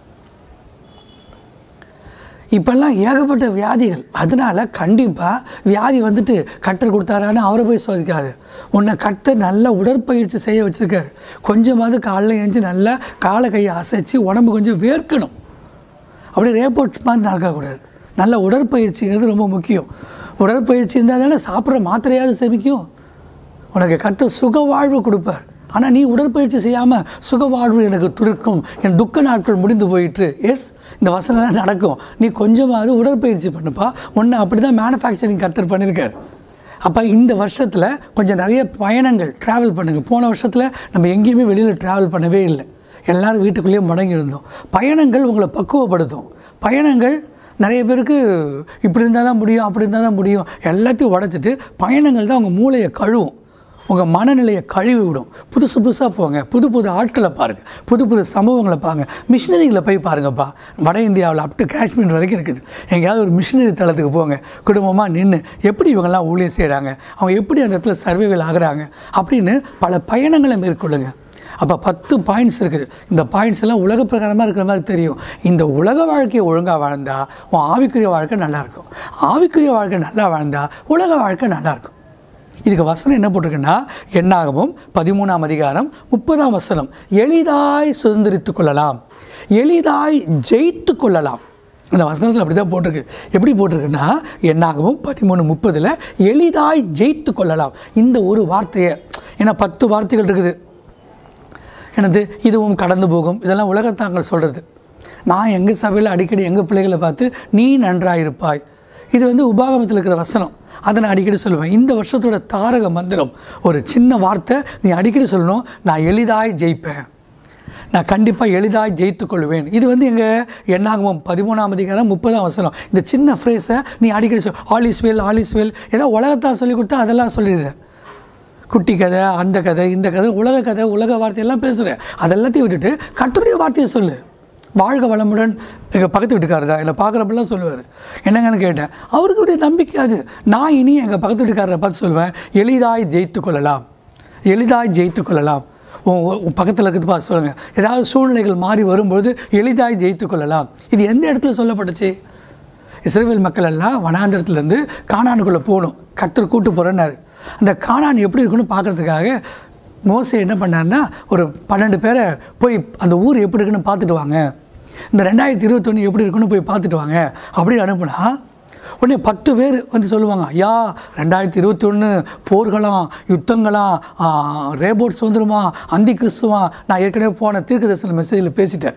[SPEAKER 1] இப்போல்லாம் ஏகப்பட்ட வியாதிகள் அதனால் கண்டிப்பாக வியாதி வந்துட்டு கட்டர் கொடுத்தாரான்னு அவரை போய் சோதிக்காது உன்னை கட்டர் நல்ல உடற்பயிற்சி செய்ய வச்சுருக்காரு கொஞ்சமாவது காலைல எழுந்து நல்லா காலை கையை அசைச்சு உடம்பு கொஞ்சம் வேர்க்கணும் அப்படியே ரேப்போர்ட் மாதிரி நடக்கக்கூடாது நல்ல உடற்பயிற்சிங்கிறது ரொம்ப முக்கியம் உடற்பயிற்சி இருந்தால் தானே சாப்பிட்ற மாத்திரையாவது செமிக்கும் உனக்கு கத்த சுக வாழ்வு கொடுப்பார் ஆனால் நீ உடற்பயிற்சி செய்யாமல் சுக வாழ்வு எனக்கு துருக்கும் என் துக்க நாட்கள் முடிந்து போயிட்டு எஸ் இந்த வசனம் நடக்கும் நீ கொஞ்சமாவது உடற்பயிற்சி பண்ணுப்பா உன்னை அப்படி தான் மேனுஃபேக்சரிங் கத்தர் பண்ணியிருக்காரு அப்போ இந்த வருஷத்தில் கொஞ்சம் நிறைய பயணங்கள் ட்ராவல் பண்ணுங்கள் போன வருஷத்தில் நம்ம எங்கேயுமே வெளியில் ட்ராவல் பண்ணவே இல்லை எல்லோரும் வீட்டுக்குள்ளேயே முடங்கி இருந்தோம் பயணங்கள் உங்களை பக்குவப்படுத்தும் பயணங்கள் நிறைய பேருக்கு இப்படி இருந்தால் தான் முடியும் அப்படி இருந்தால் தான் முடியும் எல்லாத்தையும் உடச்சிட்டு பயணங்கள் தான் உங்கள் மூளையை கழுவும் உங்கள் மனநிலையை கழுவி விடும் புதுசு புதுசாக போங்க புது புது ஆட்களை பாருங்கள் புது புது சம்பவங்களை பாருங்கள் மிஷினரிகளை போய் பாருங்கப்பா வட இந்தியாவில் அப் டு காஷ்மீர் வரைக்கும் இருக்குது எங்கேயாவது ஒரு மிஷினரி தளத்துக்கு போங்க குடும்பமாக நின்று எப்படி இவங்கெல்லாம் ஊழியம் செய்கிறாங்க அவங்க எப்படி அந்த இடத்துல சர்வைவல் ஆகுறாங்க அப்படின்னு பல பயணங்களை மேற்கொள்ளுங்க அப்போ பத்து பாயிண்ட்ஸ் இருக்குது இந்த பாயிண்ட்ஸ் எல்லாம் உலக பிரகாரமாக இருக்கிற மாதிரி தெரியும் இந்த உலக வாழ்க்கையை ஒழுங்காக வாழ்ந்தா உன் ஆவிக்குரிய வாழ்க்கை நல்லாயிருக்கும் ஆவிக்குரிய வாழ்க்கை நல்லா வாழ்ந்தா உலக வாழ்க்கை நல்லாயிருக்கும் இதுக்கு வசனம் என்ன போட்டிருக்குன்னா எண்ணாகவும் பதிமூணாம் அதிகாரம் முப்பதாம் வசனம் எளிதாய் சுதந்திரித்து கொள்ளலாம் எளிதாய் ஜெயித்து கொள்ளலாம் அந்த வசனத்தில் அப்படி தான் போட்டிருக்கு எப்படி போட்டிருக்குன்னா எண்ணாகவும் பதிமூணு முப்பதில் எளிதாய் ஜெயித்து கொள்ளலாம் இந்த ஒரு வார்த்தையை ஏன்னா பத்து வார்த்தைகள் இருக்குது எனது இதுவும் கடந்து போகும் இதெல்லாம் உலகத்தாங்கள் சொல்கிறது நான் எங்கள் சபையில் அடிக்கடி எங்கள் பிள்ளைகளை பார்த்து நீ நன்றாயிருப்பாய் இது வந்து உபாகமத்தில் இருக்கிற வசனம் அதை நான் அடிக்கடி சொல்லுவேன் இந்த வருஷத்தோட தாரக மந்திரம் ஒரு சின்ன வார்த்தை நீ அடிக்கடி சொல்லணும் நான் எளிதாய் ஜெயிப்பேன் நான் கண்டிப்பாக எளிதாய் ஜெயித்து கொள்வேன் இது வந்து எங்கள் எண்ணாகமம் பதிமூணாம் அதிகாரம் முப்பதாம் வசனம் இந்த சின்ன ஃப்ரேஸை நீ அடிக்கடி சொல் all is well all is well ஏதோ உலகத்தான் சொல்லி கொடுத்தா அதெல்லாம் சொல்லிடுறேன் குட்டி கதை அந்த கதை இந்த கதை உலக கதை உலக வார்த்தையெல்லாம் பேசுகிறேன் அதெல்லாத்தையும் விட்டுட்டு கட்டுரைய வார்த்தையை சொல்லு வாழ்க வளமுடன் எங்கள் பக்கத்து வீட்டுக்காரர் தான் என்னை பார்க்குறப்பெல்லாம் சொல்லுவார் என்னங்கன்னு கேட்டேன் அவருக்குடைய நம்பிக்கை அது நான் இனி எங்கள் பக்கத்து வீட்டுக்காரரை பார்த்து சொல்லுவேன் எளிதாய் ஜெயித்து கொள்ளலாம் எளிதாய் ஜெயித்து கொள்ளலாம் உன் உன் பக்கத்தில் இருக்கிறது பார்த்து சொல்லுங்கள் ஏதாவது சூழ்நிலைகள் மாறி வரும்பொழுது எளிதாய் ஜெயித்து கொள்ளலாம் இது எந்த இடத்துல சொல்லப்பட்டுச்சு இஸ்ரேல் மக்கள் எல்லாம் வனாந்திரத்துலேருந்து காணானுக்குள்ளே போகணும் கர்த்தர் கூட்டு போகிறேன்னாரு அந்த காணான் எப்படி இருக்குன்னு பார்க்குறதுக்காக மோசே என்ன பண்ணாருன்னா ஒரு பன்னெண்டு பேரை போய் அந்த ஊர் எப்படி இருக்குன்னு பார்த்துட்டு வாங்க இந்த ரெண்டாயிரத்தி இருபத்தொன்று எப்படி இருக்குன்னு போய் பார்த்துட்டு வாங்க அப்படின்னு அனுப்புனா உடனே பத்து பேர் வந்து சொல்லுவாங்க ஐயா ரெண்டாயிரத்தி இருபத்தி ஒன்று போர்களாம் யுத்தங்களாம் ஆ, ரேபோட்ஸ் வந்துருமா அந்தி கிறிஸ்துவா நான் ஏற்கனவே போன தீர்க்க தரிசன மெசேஜில் பேசிட்டேன்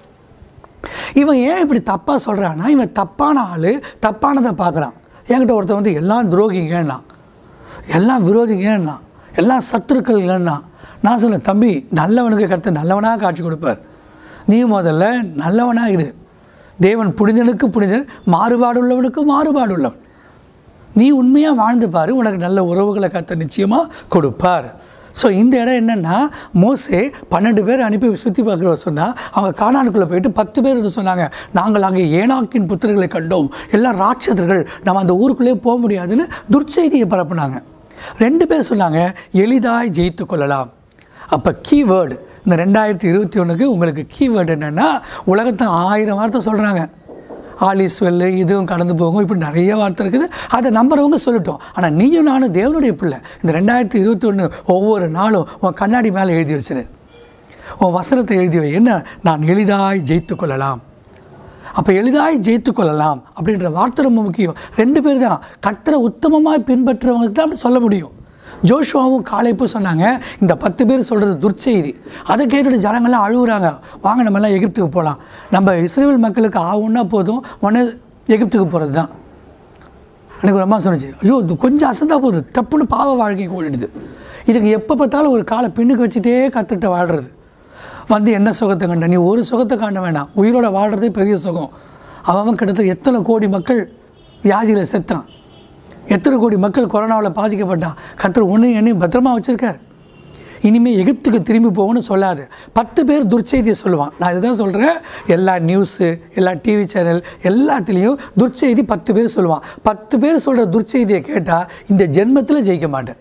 [SPEAKER 1] இவன் ஏன் இப்படி தப்பாக சொல்கிறான்னா இவன் தப்பான ஆள் தப்பானதை பார்க்குறான் என்கிட்ட ஒருத்தன் வந்து எல்லாம் துரோகிங்கன்னா எல்லாம் விரோதிங்கன்னா எல்லாம் சத்துருக்கள்னா நான் சொன்னேன் தம்பி நல்லவனுக்கு கருத்து நல்லவனாக காட்சி கொடுப்பார் நீ முதல்ல நல்லவனாக இரு தேவன் புனிதனுக்கு புனிதன் மாறுபாடு உள்ளவனுக்கு மாறுபாடு உள்ளவன் நீ உண்மையாக வாழ்ந்து பாரு உனக்கு நல்ல உறவுகளை கத்த நிச்சயமாக கொடுப்பார் ஸோ இந்த இடம் என்னென்னா மோசே பன்னெண்டு பேர் அனுப்பி சுற்றி பார்க்குற சொன்னால் அவங்க காணானுக்குள்ளே போயிட்டு பத்து பேர் வந்து சொன்னாங்க நாங்கள் அங்கே ஏனாக்கின் புத்திரர்களை கண்டோம் எல்லாம் ராட்சதர்கள் நம்ம அந்த ஊருக்குள்ளே போக முடியாதுன்னு துர்ச்செய்தியை பரப்புனாங்க ரெண்டு பேர் சொன்னாங்க எளிதாய் ஜெயித்து கொள்ளலாம் அப்போ கீவேர்டு இந்த ரெண்டாயிரத்தி இருபத்தி ஒன்றுக்கு உங்களுக்கு கீவேர்டு என்னென்னா உலகத்தை ஆயிரம் வார்த்தை சொல்கிறாங்க ஆலிஸ் வெல்லு இதுவும் கடந்து போகும் இப்படி நிறைய வார்த்தை இருக்குது அதை நம்புறவங்க சொல்லட்டும் ஆனால் நீயும் நானும் தேவனுடைய பிள்ளை இந்த ரெண்டாயிரத்தி இருபத்தி ஒன்று ஒவ்வொரு நாளும் உன் கண்ணாடி மேலே எழுதி வச்சிரு உன் வசனத்தை எழுதி வை என்ன நான் எளிதாய் ஜெயித்து கொள்ளலாம் அப்போ எளிதாய் ஜெயித்து கொள்ளலாம் அப்படின்ற வார்த்தை ரொம்ப முக்கியம் ரெண்டு பேர் தான் கர்த்தரை உத்தமமாய் பின்பற்றுறவங்களுக்கு தான் அப்படி சொல்ல முடியும் ஜோஷுவாவும் காலைப்பு சொன்னாங்க இந்த பத்து பேர் சொல்கிறது துர்ச்செய்தி அதை கேட்டுட்டு ஜனங்கள்லாம் அழுகுறாங்க வாங்க நம்மலாம் எகிப்துக்கு போகலாம் நம்ம இஸ்ரேல் மக்களுக்கு ஆகும்னா போதும் உடனே எகிப்துக்கு போகிறது தான் எனக்கு ஒரு அம்மா சொன்னுச்சு ஐயோ இது கொஞ்சம் அசந்தா போகுது டப்புன்னு பாவ வாழ்க்கைக்கு ஓடிடுது இதுக்கு எப்போ பார்த்தாலும் ஒரு காலை பின்னுக்கு வச்சுட்டே கற்றுக்கிட்ட வாழ்கிறது வந்து என்ன சுகத்தை கண்ட நீ ஒரு சுகத்தை காண வேண்டாம் உயிரோட வாழ்கிறதே பெரிய சுகம் அவன் கிட்டத்தட்ட எத்தனை கோடி மக்கள் வியாதியில் செத்தான் எத்தனை கோடி மக்கள் கொரோனாவில் பாதிக்கப்பட்டான் கர்த்தர் ஒன்று என்னையும் பத்திரமா வச்சுருக்கார் இனிமேல் எகிப்துக்கு திரும்பி போகணும்னு சொல்லாது பத்து பேர் துர்ச்செய்தியை சொல்லுவான் நான் இதுதான் சொல்கிறேன் எல்லா நியூஸு எல்லா டிவி சேனல் எல்லாத்துலேயும் துர்ச்செய்தி பத்து பேர் சொல்லுவான் பத்து பேர் சொல்கிற துர்ச்செய்தியை கேட்டால் இந்த ஜென்மத்தில் ஜெயிக்க மாட்டேன்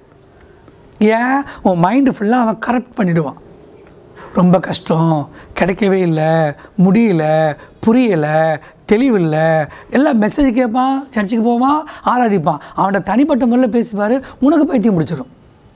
[SPEAKER 1] ஏன் உன் மைண்டு ஃபுல்லாக அவன் கரெக்ட் பண்ணிடுவான் ரொம்ப கஷ்டம் கிடைக்கவே இல்லை முடியல புரியலை தெளிவில்லை எல்லாம் மெசேஜ் கேட்பான் சர்ச்சுக்கு போவான் ஆராதிப்பான் அவன்கிட்ட தனிப்பட்ட முறையில் பேசிப்பார் உனக்கு பைத்தியம் முடிச்சிடும்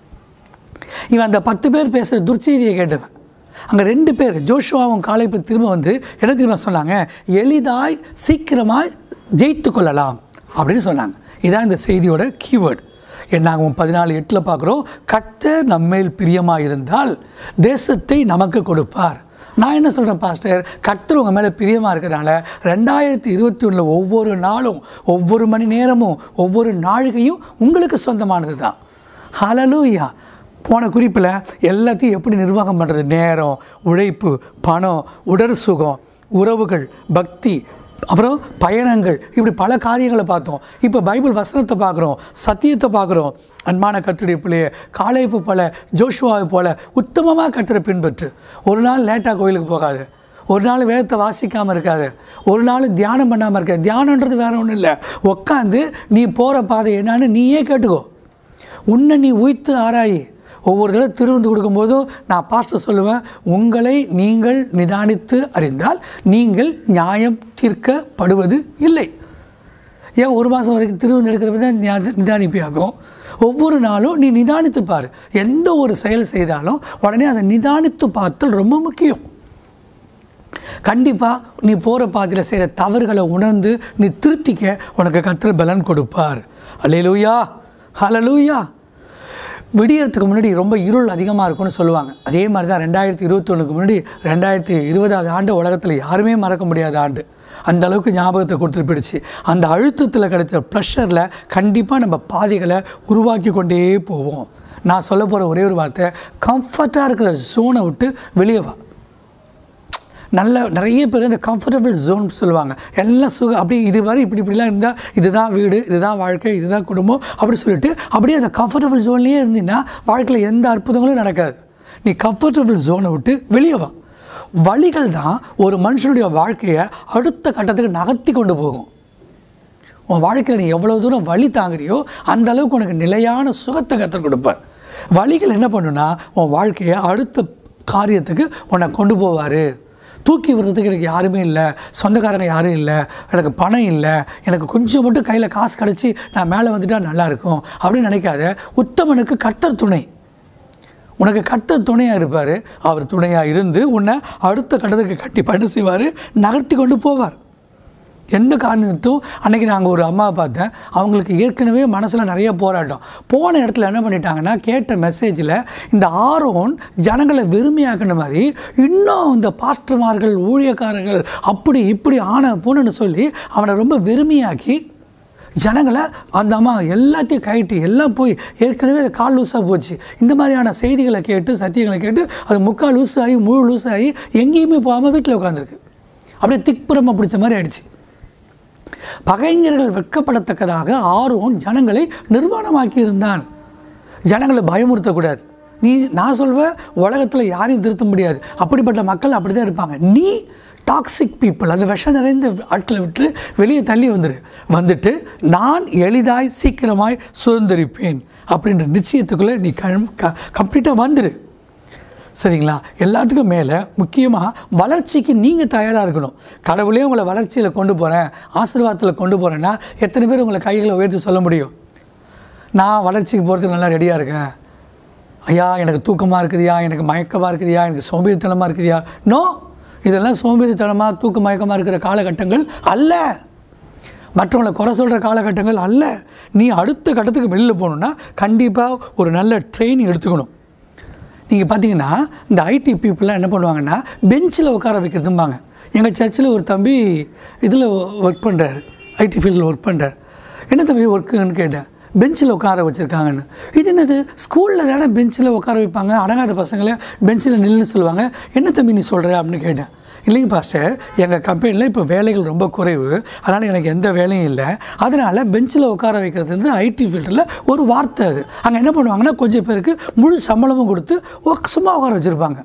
[SPEAKER 1] இவன் அந்த பத்து பேர் பேசுகிற துர்ச்செய்தியை கேட்டவன் அங்கே ரெண்டு பேர் ஜோஷுவாவும் காலைப்பு திரும்ப வந்து என்ன திரும்ப சொன்னாங்க எளிதாய் சீக்கிரமாய் ஜெயித்து கொள்ளலாம் அப்படின்னு சொன்னாங்க இதான் இந்த செய்தியோட கீவேர்டு நாங்கள் பதினாலு எட்டில் பார்க்குறோம் கர்த்தர் நம்மேல் பிரியமாக இருந்தால் தேசத்தை நமக்கு கொடுப்பார் நான் என்ன சொல்கிறேன் பாஸ்டர் கர்த்தர் உங்கள் மேலே பிரியமாக இருக்கிறனால ரெண்டாயிரத்தி இருபத்தி ஒன்றில் ஒவ்வொரு நாளும் ஒவ்வொரு மணி நேரமும் ஒவ்வொரு நாழிகையும் உங்களுக்கு சொந்தமானது தான் ஹலலூயா போன குறிப்பில் எல்லாத்தையும் எப்படி நிர்வாகம் பண்ணுறது நேரம் உழைப்பு பணம் உடல் சுகம் உறவுகள் பக்தி அப்புறம் பயணங்கள் இப்படி பல காரியங்களை பார்த்தோம் இப்போ பைபிள் வசனத்தை பார்க்குறோம் சத்தியத்தை பார்க்குறோம் அன்பான கத்துடைய பிள்ளைய காலைப்பு போல ஜோஷுவாவை போல உத்தமமாக கத்துற பின்பற்று ஒரு நாள் லேட்டாக கோயிலுக்கு போகாது ஒரு நாள் வேதத்தை வாசிக்காமல் இருக்காது ஒரு நாள் தியானம் பண்ணாமல் இருக்காது தியானன்றது வேற ஒன்றும் இல்லை உட்காந்து நீ போகிற பாதை என்னன்னு நீயே கேட்டுக்கோ உன்னை நீ உய்த்து ஆராயி ஒவ்வொரு தடவை திருவிந்து கொடுக்கும்போதும் நான் பாஸ்டர் சொல்லுவேன் உங்களை நீங்கள் நிதானித்து அறிந்தால் நீங்கள் நியாயம் தீர்க்கப்படுவது இல்லை ஏன் ஒரு மாதம் வரைக்கும் திருவிந்து எடுக்கிறப்ப தான் நியா- நிதானிப்பியாகும் ஒவ்வொரு நாளும் நீ நிதானித்து பாரு எந்த ஒரு செயல் செய்தாலும் உடனே அதை நிதானித்து பார்த்தல் ரொம்ப முக்கியம் கண்டிப்பாக நீ போகிற பாதையில் செய்கிற தவறுகளை உணர்ந்து நீ திருத்திக்க உனக்கு கத்தர் பலன் கொடுப்பார் அல்லேலூயா ஹalleluya விடியறதுக்கு முன்னாடி ரொம்ப இருள் அதிகமாக இருக்கும்னு சொல்லுவாங்க அதே மாதிரி தான் ரெண்டாயிரத்தி இருபத்தொன்னுக்கு முன்னாடி ரெண்டாயிரத்தி இருபதாவது ஆண்டு உலகத்தில் யாருமே மறக்க முடியாத ஆண்டு அந்த அளவுக்கு ஞாபகத்தை கொடுத்துட்டு போயிடுச்சு அந்த அழுத்தத்தில் கிடைச்ச ப்ரெஷரில் கண்டிப்பாக நம்ம பாதைகளை உருவாக்கி கொண்டே போவோம் நான் சொல்ல போகிற ஒரே ஒரு வார்த்தை கம்ஃபர்ட்டாக இருக்கிற ஜோனை விட்டு வெளியே வா நல்ல நிறைய பேர் இந்த கம்ஃபர்டபுள் ஜோன் சொல்லுவாங்க எல்லாம் சுக அப்படி இது வரை இப்படி இப்படிலாம் இருந்தால் இதுதான் வீடு இதுதான் வாழ்க்கை இதுதான் குடும்பம் அப்படி சொல்லிட்டு அப்படியே அந்த கம்ஃபர்டபுள் ஜோன்லேயே இருந்தீங்கன்னா வாழ்க்கையில் எந்த அற்புதங்களும் நடக்காது நீ கம்ஃபர்டபுள் ஜோனை விட்டு வெளியே வா வழிகள் தான் ஒரு மனுஷனுடைய வாழ்க்கையை அடுத்த கட்டத்துக்கு நகர்த்தி கொண்டு போகும் உன் வாழ்க்கையில் நீ எவ்வளோ தூரம் வழி தாங்குறியோ அந்த அளவுக்கு உனக்கு நிலையான சுகத்தை கற்றுக் கொடுப்பார் வழிகள் என்ன பண்ணுன்னா உன் வாழ்க்கையை அடுத்த காரியத்துக்கு உன்னை கொண்டு போவார் தூக்கி விடுறதுக்கு எனக்கு யாருமே இல்லை சொந்தக்காரங்க யாரும் இல்லை எனக்கு பணம் இல்லை எனக்கு கொஞ்சம் மட்டும் கையில் காசு கிடச்சி நான் மேலே வந்துட்டா நல்லா இருக்கும் அப்படின்னு நினைக்காத உத்தமனுக்கு கர்த்தர் துணை உனக்கு கட்ட துணையாக இருப்பார் அவர் துணையாக இருந்து உன்னை அடுத்த கட்டத்துக்கு கண்டிப்பாக என்ன செய்வார் நகர்த்தி கொண்டு போவார் எந்த காரணத்தும் அன்றைக்கி நாங்கள் ஒரு அம்மாவை பார்த்தேன் அவங்களுக்கு ஏற்கனவே மனசில் நிறைய போராட்டம் போன இடத்துல என்ன பண்ணிட்டாங்கன்னா கேட்ட மெசேஜில் இந்த ஆரோன் ஜனங்களை வெறுமையாக்குன மாதிரி இன்னும் இந்த பாஸ்டர்மார்கள் ஊழியக்காரர்கள் அப்படி இப்படி ஆன போனன்னு சொல்லி அவனை ரொம்ப வெறுமையாக்கி ஜனங்களை அந்த அம்மா எல்லாத்தையும் கைட்டு எல்லாம் போய் ஏற்கனவே அது கால் லூஸாக போச்சு இந்த மாதிரியான செய்திகளை கேட்டு சத்தியங்களை கேட்டு அது முக்கால் லூஸ் ஆகி முழு லூஸ் ஆகி எங்கேயுமே போகாமல் வீட்டில் உட்காந்துருக்கு அப்படியே திக்புறமாக பிடிச்ச மாதிரி ஆயிடுச்சு பகைஞர்கள் வெட்கப்படத்தக்கதாக ஆர்வம் ஜனங்களை நிர்வாணமாக்கி இருந்தான் ஜனங்களை பயமுறுத்தக்கூடாது நீ நான் சொல்வேன் உலகத்தில் யாரையும் திருத்த முடியாது அப்படிப்பட்ட மக்கள் அப்படி தான் இருப்பாங்க நீ டாக்ஸிக் பீப்புள் அந்த விஷம் நிறைந்த ஆட்களை விட்டு வெளியே தள்ளி வந்துடு வந்துட்டு நான் எளிதாய் சீக்கிரமாய் சுதந்திரிப்பேன் அப்படின்ற நிச்சயத்துக்குள்ளே நீ கம் கம்ப்ளீட்டாக வந்துடு சரிங்களா எல்லாத்துக்கும் மேலே முக்கியமாக வளர்ச்சிக்கு நீங்கள் தயாராக இருக்கணும் கடவுளே உங்களை வளர்ச்சியில் கொண்டு போகிறேன் ஆசீர்வாதத்தில் கொண்டு போகிறேன்னா எத்தனை பேர் உங்களை கைகளை உயர்த்தி சொல்ல முடியும் நான் வளர்ச்சிக்கு போகிறதுக்கு நல்லா ரெடியாக இருக்கேன் ஐயா எனக்கு தூக்கமாக இருக்குதுயா எனக்கு மயக்கமாக இருக்குதுயா எனக்கு சோம்பேறித்தனமாக இருக்குதுயா நோ இதெல்லாம் சோம்பேறித்தனமாக தூக்க மயக்கமாக இருக்கிற காலகட்டங்கள் அல்ல மற்றவங்களை குறை சொல்கிற காலகட்டங்கள் அல்ல நீ அடுத்த கட்டத்துக்கு வெளியில் போகணுன்னா கண்டிப்பாக ஒரு நல்ல ட்ரெயினிங் எடுத்துக்கணும் நீங்கள் பார்த்தீங்கன்னா இந்த ஐடி பீப்புளெலாம் என்ன பண்ணுவாங்கன்னா பெஞ்சில் உட்கார வைக்கிறதும்பாங்க எங்கள் சர்ச்சில் ஒரு தம்பி இதில் ஒர்க் பண்ணுறாரு ஐடி ஃபீல்டில் ஒர்க் பண்ணுறாரு என்ன தம்பி ஒர்க்குன்னு கேட்டேன் பெஞ்சில் உட்கார வச்சுருக்காங்கன்னு இது என்னது ஸ்கூலில் தானே பெஞ்சில் உட்கார வைப்பாங்க அடங்காத பசங்களை பெஞ்சில் நில்லுன்னு சொல்லுவாங்க என்ன தம்பி நீ சொல்கிற அப்படின்னு கேட்டேன் இல்லைங்க பாஸ்டர் எங்கள் கம்பெனியில் இப்போ வேலைகள் ரொம்ப குறைவு அதனால் எனக்கு எந்த வேலையும் இல்லை அதனால் பெஞ்சில் உட்கார வைக்கிறது வந்து ஐடி ஃபீல்டில் ஒரு வார்த்தை அது அங்கே என்ன பண்ணுவாங்கன்னா கொஞ்சம் பேருக்கு முழு சம்பளமும் கொடுத்து உக்- சும்மா உட்கார வச்சுருப்பாங்க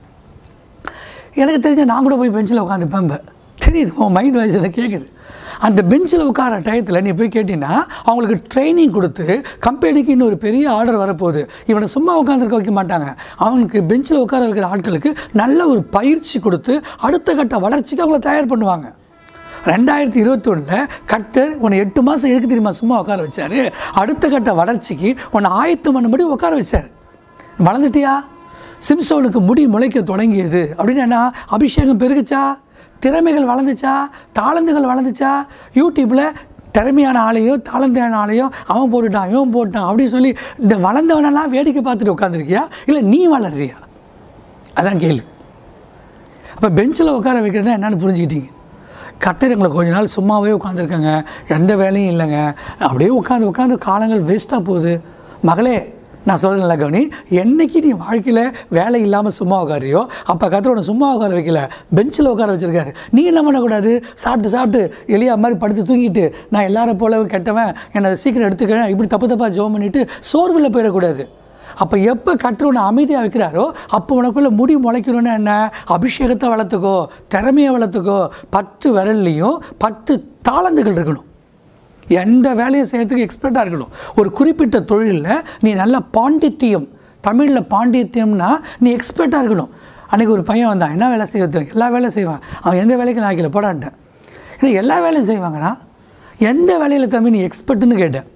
[SPEAKER 1] எனக்கு தெரிஞ்ச நான் கூட போய் பெஞ்சில் உட்காந்துப்பேன் இப்ப. தெரியுது உன் மைண்ட் வாய்ஸ் எனக்கு கேட்குது அந்த பெஞ்சில் உட்கார டயத்தில் நீ போய் கேட்டிங்கன்னா அவங்களுக்கு ட்ரைனிங் கொடுத்து கம்பெனிக்கு இன்னொரு பெரிய ஆர்டர் வரப்போகுது இவனை சும்மா உட்காந்துருக்க வைக்க மாட்டாங்க அவனுக்கு பெஞ்சில் உட்கார வைக்கிற ஆட்களுக்கு நல்ல ஒரு பயிற்சி கொடுத்து அடுத்த கட்ட வளர்ச்சிக்கு அவங்கள தயார் பண்ணுவாங்க ரெண்டாயிரத்தி இருபத்தொன்னில் கர்த்தர் உன்னை எட்டு மாதம் எதுக்கு தெரியுமா சும்மா உட்கார வச்சாரு அடுத்த கட்ட வளர்ச்சிக்கு உன்னை ஆயத்தம் பண்ணும்படி உட்கார வச்சார் வளர்ந்துட்டியா சிம்சோனுக்கு முடி முளைக்க தொடங்கியது அப்படின்னு என்ன அபிஷேகம் பெருகுச்சா திறமைகள் வளர்ந்துச்சா தாளந்துகள் வளர்ந்துச்சா யூடியூப்பில் திறமையான ஆளையோ தாளந்தான ஆளையோ அவன் போட்டுட்டான் இவன் போட்டான் அப்படின்னு சொல்லி இந்த வளர்ந்தவனெல்லாம் வேடிக்கை பார்த்துட்டு உட்காந்துருக்கியா இல்லை நீ வளர்றியா அதான் கேள்வி அப்போ பெஞ்சில் உட்கார வைக்கிறதுனா என்னன்னு புரிஞ்சுக்கிட்டீங்க கர்த்தர் எங்களை கொஞ்ச நாள் சும்மாவே உட்காந்துருக்காங்க எந்த வேலையும் இல்லைங்க அப்படியே உட்காந்து உட்காந்து காலங்கள் வேஸ்ட்டாக போகுது மகளே நான் சொல்கிறேன் நல்லா கவனி என்னைக்கு நீ வாழ்க்கையில் வேலை இல்லாமல் சும்மா உட்காரியோ அப்போ கர்த்தர் உன்னை சும்மா உட்கார வைக்கல பெஞ்சில் உட்கார வச்சிருக்காரு நீ என்ன பண்ணக்கூடாது சாப்பிட்டு சாப்பிட்டு எளியா மாதிரி படுத்து தூங்கிட்டு நான் எல்லாரை போல கெட்டவன் என்னை சீக்கிரம் எடுத்துக்கிறேன் இப்படி தப்பு தப்பாக ஜோம் பண்ணிட்டு சோர்வில் போயிடக்கூடாது அப்போ எப்போ கர்த்தர் உன்னை அமைதியாக வைக்கிறாரோ அப்போ உனக்குள்ளே முடி முளைக்கணும்னா என்ன அபிஷேகத்தை வளர்த்துக்கோ திறமையை வளர்த்துக்கோ பத்து விரல்லையும் பத்து தாளந்துகள் இருக்கணும் எந்த வேலையை செய்யறதுக்கு எக்ஸ்பர்ட்டாக இருக்கணும் ஒரு குறிப்பிட்ட தொழிலில் நீ நல்ல பாண்டித்தியம் தமிழில் பாண்டித்தியம்னா நீ எக்ஸ்பர்ட்டாக இருக்கணும் அன்றைக்கி ஒரு பையன் வந்தான் என்ன வேலை செய்வது எல்லா வேலையும் செய்வான் அவன் எந்த வேலைக்கும் நான் கீழே போடான்ட்டேன் ஏன்னா எல்லா வேலையும் செய்வாங்கண்ணா எந்த வேலையில் தம்பி நீ எக்ஸ்பர்ட்டுன்னு கேட்டேன்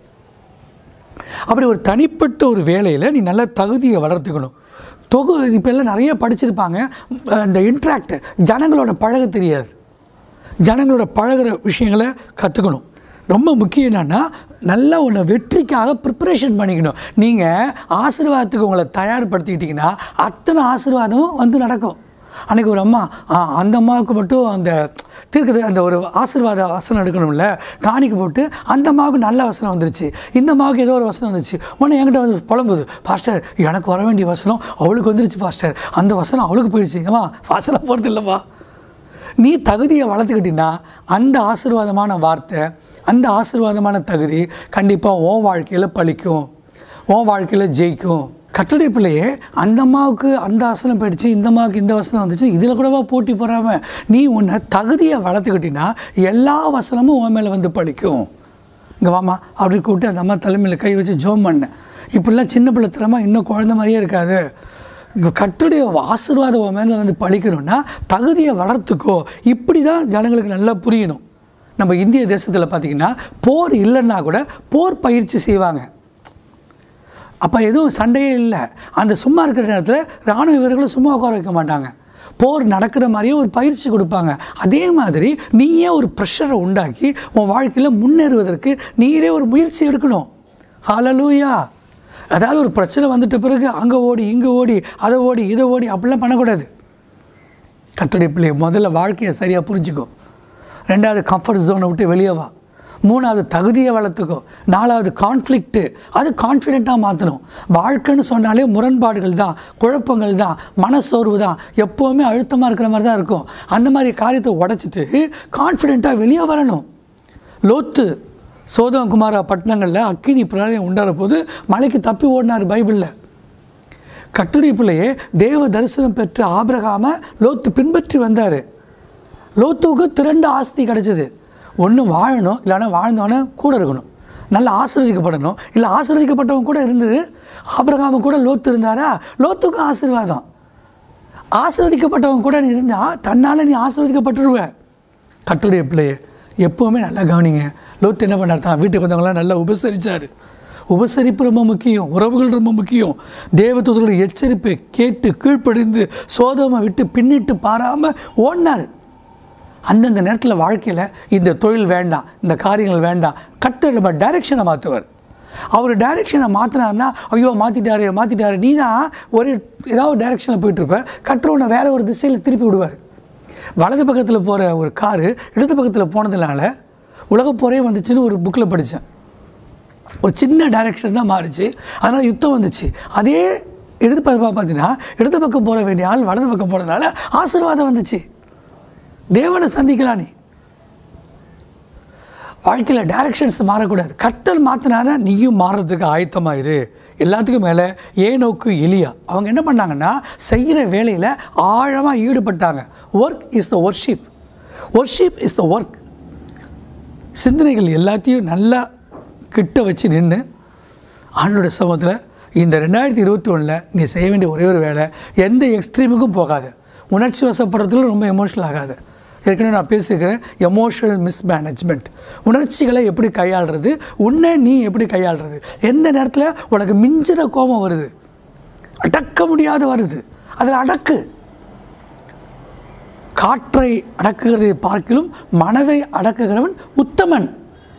[SPEAKER 1] அப்படி ஒரு தனிப்பட்ட ஒரு வேலையில் நீ நல்ல தகுதியை வளர்த்துக்கணும் தொகு இப்போ எல்லாம் நிறைய படிச்சிருப்பாங்க இந்த இன்ட்ராக்ட் ஜனங்களோட பழக தெரியாது ஜனங்களோட பழகுற விஷயங்களை கற்றுக்கணும் ரொம்ப முக்கியம் என்னென்னா நல்லா உன்னை வெற்றிக்காக ப்ரிப்பரேஷன் பண்ணிக்கணும் நீங்கள் ஆசீர்வாதத்துக்கு உங்களை தயார்படுத்திக்கிட்டிங்கன்னா அத்தனை ஆசீர்வாதமும் வந்து நடக்கும் அன்றைக்கி ஒரு அம்மா ஆ, அந்த அம்மாவுக்கு மட்டும் அந்த தீர்க்கது அந்த ஒரு ஆசீர்வாத வசனம் எடுக்கணும்ல காணிக்கு போட்டு அந்த அம்மாவுக்கு நல்ல வசனம் வந்துருச்சு இந்த அம்மாவுக்கு ஏதோ ஒரு வசனம் வந்துச்சு உடனே என்கிட்ட வந்து புலம்புது பாஸ்டர் எனக்கு வர வேண்டிய வசனம் அவளுக்கு வந்துருச்சு பாஸ்டர் அந்த வசனம் அவளுக்கு போயிடுச்சு ஏமா வாசனம் போகிறது இல்லைப்பா நீ தகுதியை வளர்த்துக்கிட்டீங்கன்னா அந்த ஆசீர்வாதமான வார்த்தை அந்த ஆசீர்வாதமான தகுதி கண்டிப்பாக உன் வாழ்க்கையில் பலிக்கும் உன் வாழ்க்கையில் ஜெயிக்கும் கட்டளை பிள்ளையே அந்த அம்மாவுக்கு அந்த வசனம் போயிடுச்சு இந்த அம்மாவுக்கு இந்த வசனம் வந்துச்சு இதில் கூடவா போட்டி போடாம நீ உன்னை தகுதியை வளர்த்துக்கிட்டீங்கன்னா எல்லா வசனமும் உன் மேலே வந்து பலிக்கும் இங்கே வாமா அப்படி கூப்பிட்டு அந்த அம்மா தலைமையில் கை வச்சு ஜோம் பண்ணேன் இப்படிலாம் சின்ன பிள்ளைத்தனமாக இன்னும் குழந்த மாதிரியே இருக்காது இங்க கர்த்தருடைய ஆசீர்வாதம் உன் மேலே வந்து பழிக்கணும்னா தகுதியை வளர்த்துக்கோ இப்படி தான் ஜனங்களுக்கு நல்லா புரியணும் நம்ம இந்திய தேசத்தில் பார்த்திங்கன்னா போர் இல்லைன்னா கூட போர் பயிற்சி செய்வாங்க அப்போ எதுவும் சண்டையே இல்லை அந்த சும்மா இருக்கிற நேரத்தில் இராணுவ வீரர்களும் சும்மா உட்கார வைக்க மாட்டாங்க போர் நடக்கிற மாதிரியே ஒரு பயிற்சி கொடுப்பாங்க அதே மாதிரி நீயே ஒரு ப்ரெஷரை உண்டாக்கி உன் வாழ்க்கையில் முன்னேறுவதற்கு நீரே ஒரு முயற்சி எடுக்கணும் ஹalleluya அதாவது ஒரு பிரச்சனை வந்துட்ட பிறகு அங்கே ஓடி இங்கே ஓடி அதை ஓடி இதை ஓடி அப்படிலாம் பண்ணக்கூடாது கத்தடைய பிள்ளை முதல்ல வாழ்க்கையை சரியாக புரிஞ்சுக்கோ ரெண்டாவது கம்ஃபர்ட் ஜோனை விட்டு வெளியே வா மூணாவது தகுதியை வளர்த்துக்கோ நாலாவது கான்ஃப்ளிக்ட்டு அது கான்ஃபிடெண்ட்டாக மாற்றணும் வாழ்க்கைன்னு சொன்னாலே முரண்பாடுகள் தான் குழப்பங்கள் தான் மனசோர்வு தான் எப்போவுமே அழுத்தமாக இருக்கிற மாதிரி தான் இருக்கும் அந்த மாதிரி காரியத்தை உடச்சிட்டு கான்ஃபிடெண்ட்டாக வெளியே வரணும் லோத்து சோதம் குமாரா பட்டணங்களில் அக்கினி பிராணியம் உண்டான போது மலைக்கு தப்பி ஓடினார் பைபிளில் கட்டுரை பிள்ளையே தேவ தரிசனம் பெற்ற ஆபிரகாம லோத்து பின்பற்றி வந்தார் லோத்துவுக்கு திரண்டு ஆஸ்தி கிடச்சிது ஒன்று வாழணும் இல்லைன்னா வாழ்ந்தவன கூட இருக்கணும் நல்லா ஆசீர்வதிக்கப்படணும் இல்லை ஆசீர்வதிக்கப்பட்டவன் கூட இருந்தது ஆபிரகாம கூட லோத்து இருந்தாரா லோத்துக்கும் ஆசீர்வாதம் ஆசீர்வதிக்கப்பட்டவன் கூட நீ இருந்தா தன்னால் நீ ஆசீர்வதிக்கப்பட்டுருவ கட்டுடைய பிள்ளையே எப்போவுமே நல்லா கவனிங்க லோத்து என்ன பண்ணார் தான் வீட்டுக்கு வந்தவங்களாம் நல்லா உபசரித்தார் உபசரிப்பு ரொம்ப முக்கியம் உறவுகள் ரொம்ப முக்கியம் தேவதூதர்களுடைய எச்சரிப்பை கேட்டு கீழ்ப்படிந்து சோதமை விட்டு பின்னிட்டு பாராமல் ஓடினார் அந்தந்த நேரத்தில் வாழ்க்கையில் இந்த தொழில் வேண்டாம் இந்த காரியங்கள் வேண்டாம் கர்த்தர் நம்ம டைரெக்ஷனை மாற்றுவார் அவர் டைரெக்ஷனை மாற்றினார்னா ஐயோ மாற்றிட்டாரு மாற்றிட்டாரு நீ தான் ஒரு ஏதாவது டைரெக்ஷனில் போயிட்டுருப்ப கர்த்தர் உன்னை வேற ஒரு திசையில் திருப்பி விடுவார் வலது பக்கத்தில் போகிற ஒரு காரு இடது பக்கத்தில் போனதுனால உலகப் போரே வந்துச்சுன்னு ஒரு புக்கில் படித்தேன் ஒரு சின்ன டைரக்ஷன் தான் மாறிச்சு அதனால் யுத்தம் வந்துச்சு அதே இடது பக்கம் பார்த்தீங்கன்னா இடது பக்கம் போக வேண்டிய ஆள் வலது பக்கம் போனதுனால ஆசீர்வாதம் வந்துச்சு தேவனை சந்திக்கலாம் நீ வாழ்க்கையில் டைரக்ஷன்ஸ் மாறக்கூடாது கத்தல் மாற்றினானா நீயும் மாறுறதுக்கு ஆயத்தமாயிரு எல்லாத்துக்கும் மேலே ஏனோக்கு எலியா அவங்க என்ன பண்ணாங்கன்னா செய்கிற வேலையில் ஆழமாக ஈடுபட்டாங்க work is the worship worship is the work சிந்தனைகள் எல்லாத்தையும் நல்லா கிட்ட வச்சு நின்று ஆண்டோட சமூகத்தில் இந்த ரெண்டாயிரத்தி இருபத்தி ஒன்றில் நீ செய்ய வேண்டிய ஒரே ஒரு வேலை எந்த எக்ஸ்ட்ரீமுக்கும் போகாத உணர்ச்சி வசப்படுறதுல ரொம்ப எமோஷனல் ஆகாது ஏற்கனவே நான் பேசியிருக்கிறேன் எமோஷனல் மிஸ்மேனேஜ்மெண்ட் உணர்ச்சிகளை எப்படி கையாளுறது உன்னை நீ எப்படி கையாளுறது எந்த நேரத்தில் உனக்கு மிஞ்சிற கோபம் வருது அடக்க முடியாத வருது அதில் அடக்கு காற்றை அடக்குகிறதை பார்க்கிலும் மனதை அடக்குகிறவன் உத்தமன்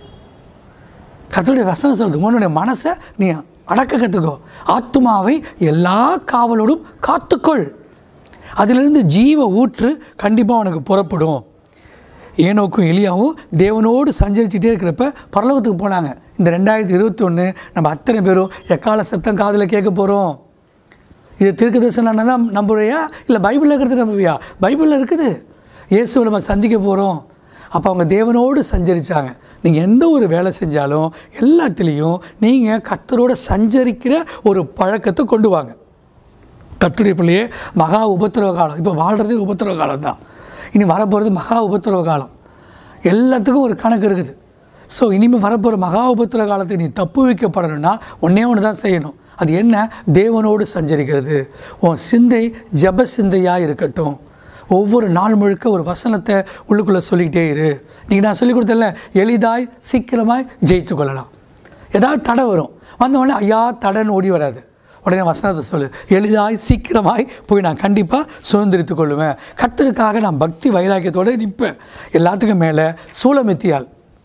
[SPEAKER 1] கர்த்தருடைய வசனம் சொல்லுது உன்னுடைய மனசை நீ அடக்க கற்றுக்கோ ஆத்மாவை எல்லா காவலோடும் காத்துக்கொள் அதிலிருந்து ஜீவ ஊற்று கண்டிப்பாக உனக்கு புறப்படும் ஏனோக்கும் எலியாவும் தேவனோடு சஞ்சரிச்சுட்டே இருக்கிறப்ப பரலோகத்துக்கு போனாங்க இந்த ரெண்டாயிரத்தி இருபத்தி ஒன்று நம்ம அத்தனை பேரும் எக்கால சத்தம் காதில் கேட்க போகிறோம் இது திருக்கு தரிசனம் தான் நம்புறியா இல்லை பைபிளில் இருக்கிறது நம்புவியா பைபிளில் இருக்குது இயேசுவை நம்ம சந்திக்க போகிறோம் அப்போ அவங்க தேவனோடு சஞ்சரித்தாங்க நீங்கள் எந்த ஒரு வேலை செஞ்சாலும் எல்லாத்துலேயும் நீங்கள் கத்தரோட சஞ்சரிக்கிற ஒரு பழக்கத்தை கொண்டு வாங்க கத்துடைய பிள்ளையே மகா உபத்திரவ காலம் இப்போ வாழ்கிறதே உபத்திரவ காலம் தான் இனி வரப்போகிறது மகா உபத்திரவ காலம் எல்லாத்துக்கும் ஒரு கணக்கு இருக்குது ஸோ இனிமேல் வரப்போகிற மகா உபத்திரவ காலத்தை நீ தப்பு வைக்கப்படணும்னா ஒன்றே ஒன்று தான் செய்யணும் அது என்ன தேவனோடு சஞ்சரிக்கிறது உன் சிந்தை ஜப சிந்தையாக இருக்கட்டும் ஒவ்வொரு நாள் முழுக்க ஒரு வசனத்தை உள்ளுக்குள்ளே சொல்லிக்கிட்டே இரு நீங்கள் நான் சொல்லிக் கொடுத்தல எளிதாய் சீக்கிரமாய் ஜெயித்து கொள்ளலாம் ஏதாவது தடை வரும் வந்தவொடனே ஐயா தடைன்னு ஓடி வராது உடனே வசனத்தை சொல்லு எளிதாய் சீக்கிரமாய் போய் நான் கண்டிப்பாக சுதந்திரித்து கொள்ளுவேன் கர்த்தருக்காக நான் பக்தி வைராக்கியத்தோடு நிற்பேன் எல்லாத்துக்கும் மேலே சூளமெத்தியால்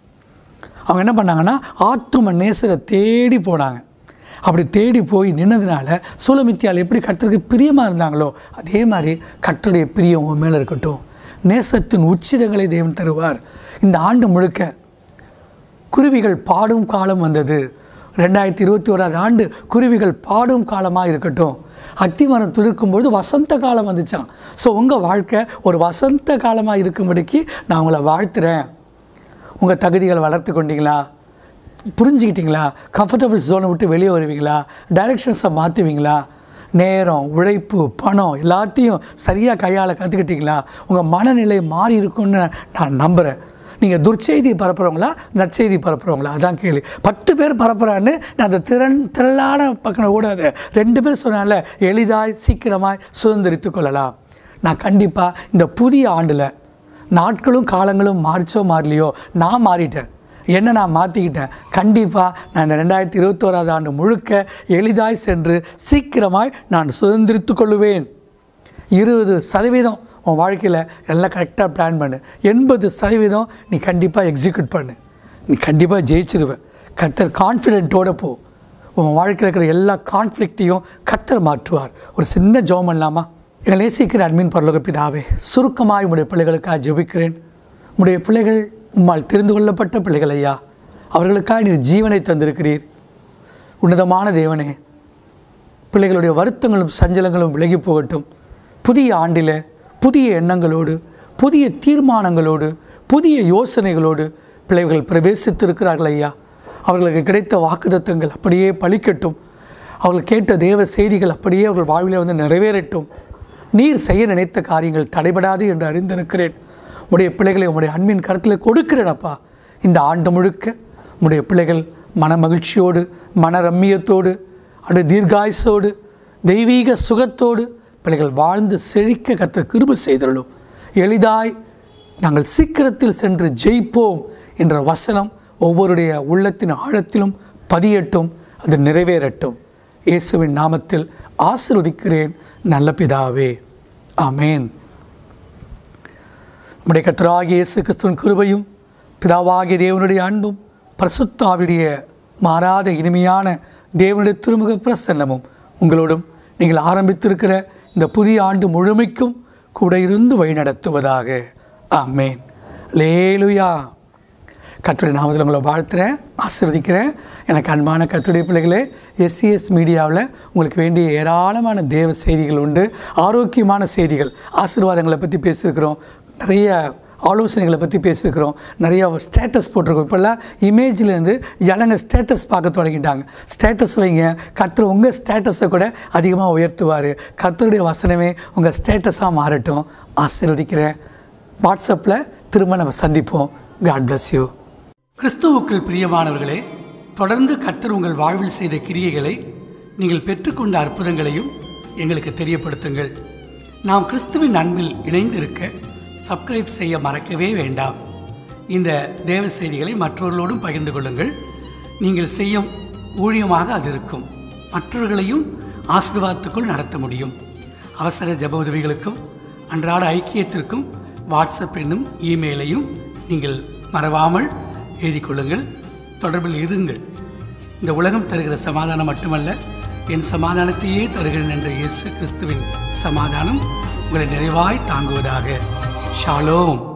[SPEAKER 1] அவங்க என்ன பண்ணாங்கன்னா ஆத்தும நேசரை தேடி போனாங்க அப்படி தேடி போய் நின்னதுனால சூலமித்தியால் எப்படி கர்த்தருக்கு பிரியமாக இருந்தாங்களோ அதே மாதிரி கர்த்தருடைய பிரியம் உன் மேலே இருக்கட்டும் நேசத்தின் உச்சிதங்களை தேவன் தருவார் இந்த ஆண்டு முழுக்க குருவிகள் பாடும் காலம் வந்தது ரெண்டாயிரத்தி இருபத்தி ஓராது ஆண்டு குருவிகள் பாடும் காலமாக இருக்கட்டும் அத்திமரம் துளிர்க்கும்பொழுது வசந்த காலம் வந்துச்சான் ஸோ உங்கள் வாழ்க்கை ஒரு வசந்த காலமாக இருக்கும்படிக்கு நான் உங்களை வாழ்த்துறேன் உங்கள் தகுதிகளை வளர்த்து கொண்டீங்களா புரிஞ்சுக்கிட்டீங்களா கம்ஃபர்டபுள் ஜோனை விட்டு வெளியே வருவீங்களா டைரெக்ஷன்ஸை மாற்றுவீங்களா நேரம் உழைப்பு பணம் எல்லாத்தையும் சரியாக கையாள கற்றுக்கிட்டீங்களா உங்கள் மனநிலை மாறி இருக்கும்னு நான் நம்புகிறேன் நீங்கள் துர்ச்செய்தி பரப்புகிறவங்களா நற்செய்தி பரப்புகிறவங்களா அதான் கேள்வி பத்து பேர் பரப்புகிறான்னு நான் அந்த திறன் திரளான பக்கம் கூட அதை ரெண்டு பேர் சொன்னால எளிதாய் சீக்கிரமாய் சுதந்திரித்து கொள்ளலாம் நான் கண்டிப்பாக இந்த புதிய ஆண்டில் நாட்களும் காலங்களும் மாறிச்சோ மாறலையோ நான் மாறிட்டேன் என்ன நான் மாற்றிக்கிட்டேன் கண்டிப்பாக நான் இந்த ரெண்டாயிரத்தி இருபத்தோராது ஆண்டு முழுக்க எளிதாய் சென்று சீக்கிரமாய் நான் சுதந்திரித்து கொள்ளுவேன் இருபது சதவீதம் உன் வாழ்க்கையில் எல்லாம் கரெக்டாக பிளான் பண்ணு எண்பது சதவீதம் நீ கண்டிப்பாக எக்ஸிக்யூட் பண்ணு நீ கண்டிப்பாக ஜெயிச்சிருவ கத்தர் கான்ஃபிடென்ட்டோட போ உன் வாழ்க்கையில் இருக்கிற எல்லா கான்ஃப்ளிக்டையும் கத்தர் மாற்றுவார் ஒரு சின்ன ஜோம் பண்ணலாமா எங்களை நேசிக்கிற அன்பின் பரலோக பிதாவே சுருக்கமாய் உடைய பிள்ளைகளுக்காக ஜெபிக்கிறேன் உடைய பிள்ளைகள் உம்மால் தெரிந்து கொள்ளப்பட்ட பிள்ளைகள் ஐயா அவர்களுக்காக நீர் ஜீவனை தந்திருக்கிறீர் உன்னதமான தேவனே பிள்ளைகளுடைய வருத்தங்களும் சஞ்சலங்களும் விலகி போகட்டும் புதிய ஆண்டில் புதிய எண்ணங்களோடு புதிய தீர்மானங்களோடு புதிய யோசனைகளோடு பிள்ளைகள் பிரவேசித்திருக்கிறார்கள் ஐயா அவர்களுக்கு கிடைத்த வாக்குத்தத்தங்கள் அப்படியே பலிக்கட்டும் அவர்கள் கேட்ட தேவ செய்திகள் அப்படியே அவர்கள் வாழ்விலே வந்து நிறைவேறட்டும் நீர் செய்ய நினைத்த காரியங்கள் தடைபடாது என்று அறிந்திருக்கிறேன் உடைய பிள்ளைகளை உங்களுடைய அன்பின் கருத்தில் கொடுக்கிறேன் அப்பா இந்த ஆண்டு முழுக்க உடைய பிள்ளைகள் மன மகிழ்ச்சியோடு மன ரம்மியத்தோடு அடு தீர்காயுசோடு தெய்வீக சுகத்தோடு பிள்ளைகள் வாழ்ந்து செழிக்க கத்த கிருப செய்தருளும் எளிதாய் நாங்கள் சீக்கிரத்தில் சென்று ஜெயிப்போம் என்ற வசனம் ஒவ்வொருடைய உள்ளத்தின் ஆழத்திலும் பதியட்டும் அது நிறைவேறட்டும் இயேசுவின் நாமத்தில் ஆசிர்வதிக்கிறேன் நல்ல பிதாவே ஆமேன் நம்முடைய கத்தராகிய இயேசு கிறிஸ்துவின் கிருபையும் பிதாவாகிய தேவனுடைய அன்பும் பரிசுத்தாவுடைய மாறாத இனிமையான தேவனுடைய திருமுக பிரசன்னமும் உங்களோடும் நீங்கள் ஆரம்பித்திருக்கிற இந்த புதிய ஆண்டு முழுமைக்கும் கூட இருந்து வழிநடத்துவதாக ஆமேன் லேலுயா கத்துடைய நாமத்தில் உங்களை வாழ்த்துறேன் ஆசீர்வதிக்கிறேன் எனக்கு அன்பான கத்துடைய பிள்ளைகளே எஸ்சிஎஸ் மீடியாவில் உங்களுக்கு வேண்டிய ஏராளமான தேவ செய்திகள் உண்டு ஆரோக்கியமான செய்திகள் ஆசீர்வாதங்களை பற்றி பேசியிருக்கிறோம் நிறைய ஆலோசனைகளை பற்றி பேசியிருக்கிறோம் நிறைய ஸ்டேட்டஸ் போட்டிருக்கோம் இப்போல்லாம் இமேஜ்லேருந்து ஜனங்க ஸ்டேட்டஸ் பார்க்க தொடங்கிட்டாங்க ஸ்டேட்டஸ் வைங்க கர்த்தர் உங்கள் ஸ்டேட்டஸை கூட அதிகமாக உயர்த்துவார் கர்த்தருடைய வசனமே உங்கள் ஸ்டேட்டஸாக மாறட்டும் ஆசீர்வதிக்கிறேன் வாட்ஸ்அப்பில் திரும்ப நம்ம சந்திப்போம் காட் bless யூ கிறிஸ்துவுக்குள் பிரியமானவர்களே தொடர்ந்து கர்த்தர் உங்கள் வாழ்வில் செய்த கிரியைகளை நீங்கள் பெற்றுக்கொண்ட அற்புதங்களையும் எங்களுக்கு தெரியப்படுத்துங்கள் நாம் கிறிஸ்துவின் அன்பில் இணைந்திருக்க சப்ஸ்கிரைப் செய்ய மறக்கவே வேண்டாம் இந்த தேவ செய்திகளை மற்றவர்களோடும் பகிர்ந்து கொள்ளுங்கள் நீங்கள் செய்யும் ஊழியமாக அது இருக்கும் மற்றவர்களையும் ஆசீர்வாதத்துக்குள் நடத்த முடியும் அவசர ஜெப உதவிகளுக்கும் அன்றாட ஐக்கியத்திற்கும் வாட்ஸ்அப் என்னும் இமெயிலையும் நீங்கள் மறவாமல் எழுதிக் கொள்ளுங்கள் தொடர்பில் இருங்கள் இந்த உலகம் தருகிற சமாதானம் மட்டுமல்ல என் சமாதானத்தையே தருகிறேன் என்ற இயேசு கிறிஸ்துவின் சமாதானம் உங்களை நிறைவாய் தாங்குவதாக ஷாலோம்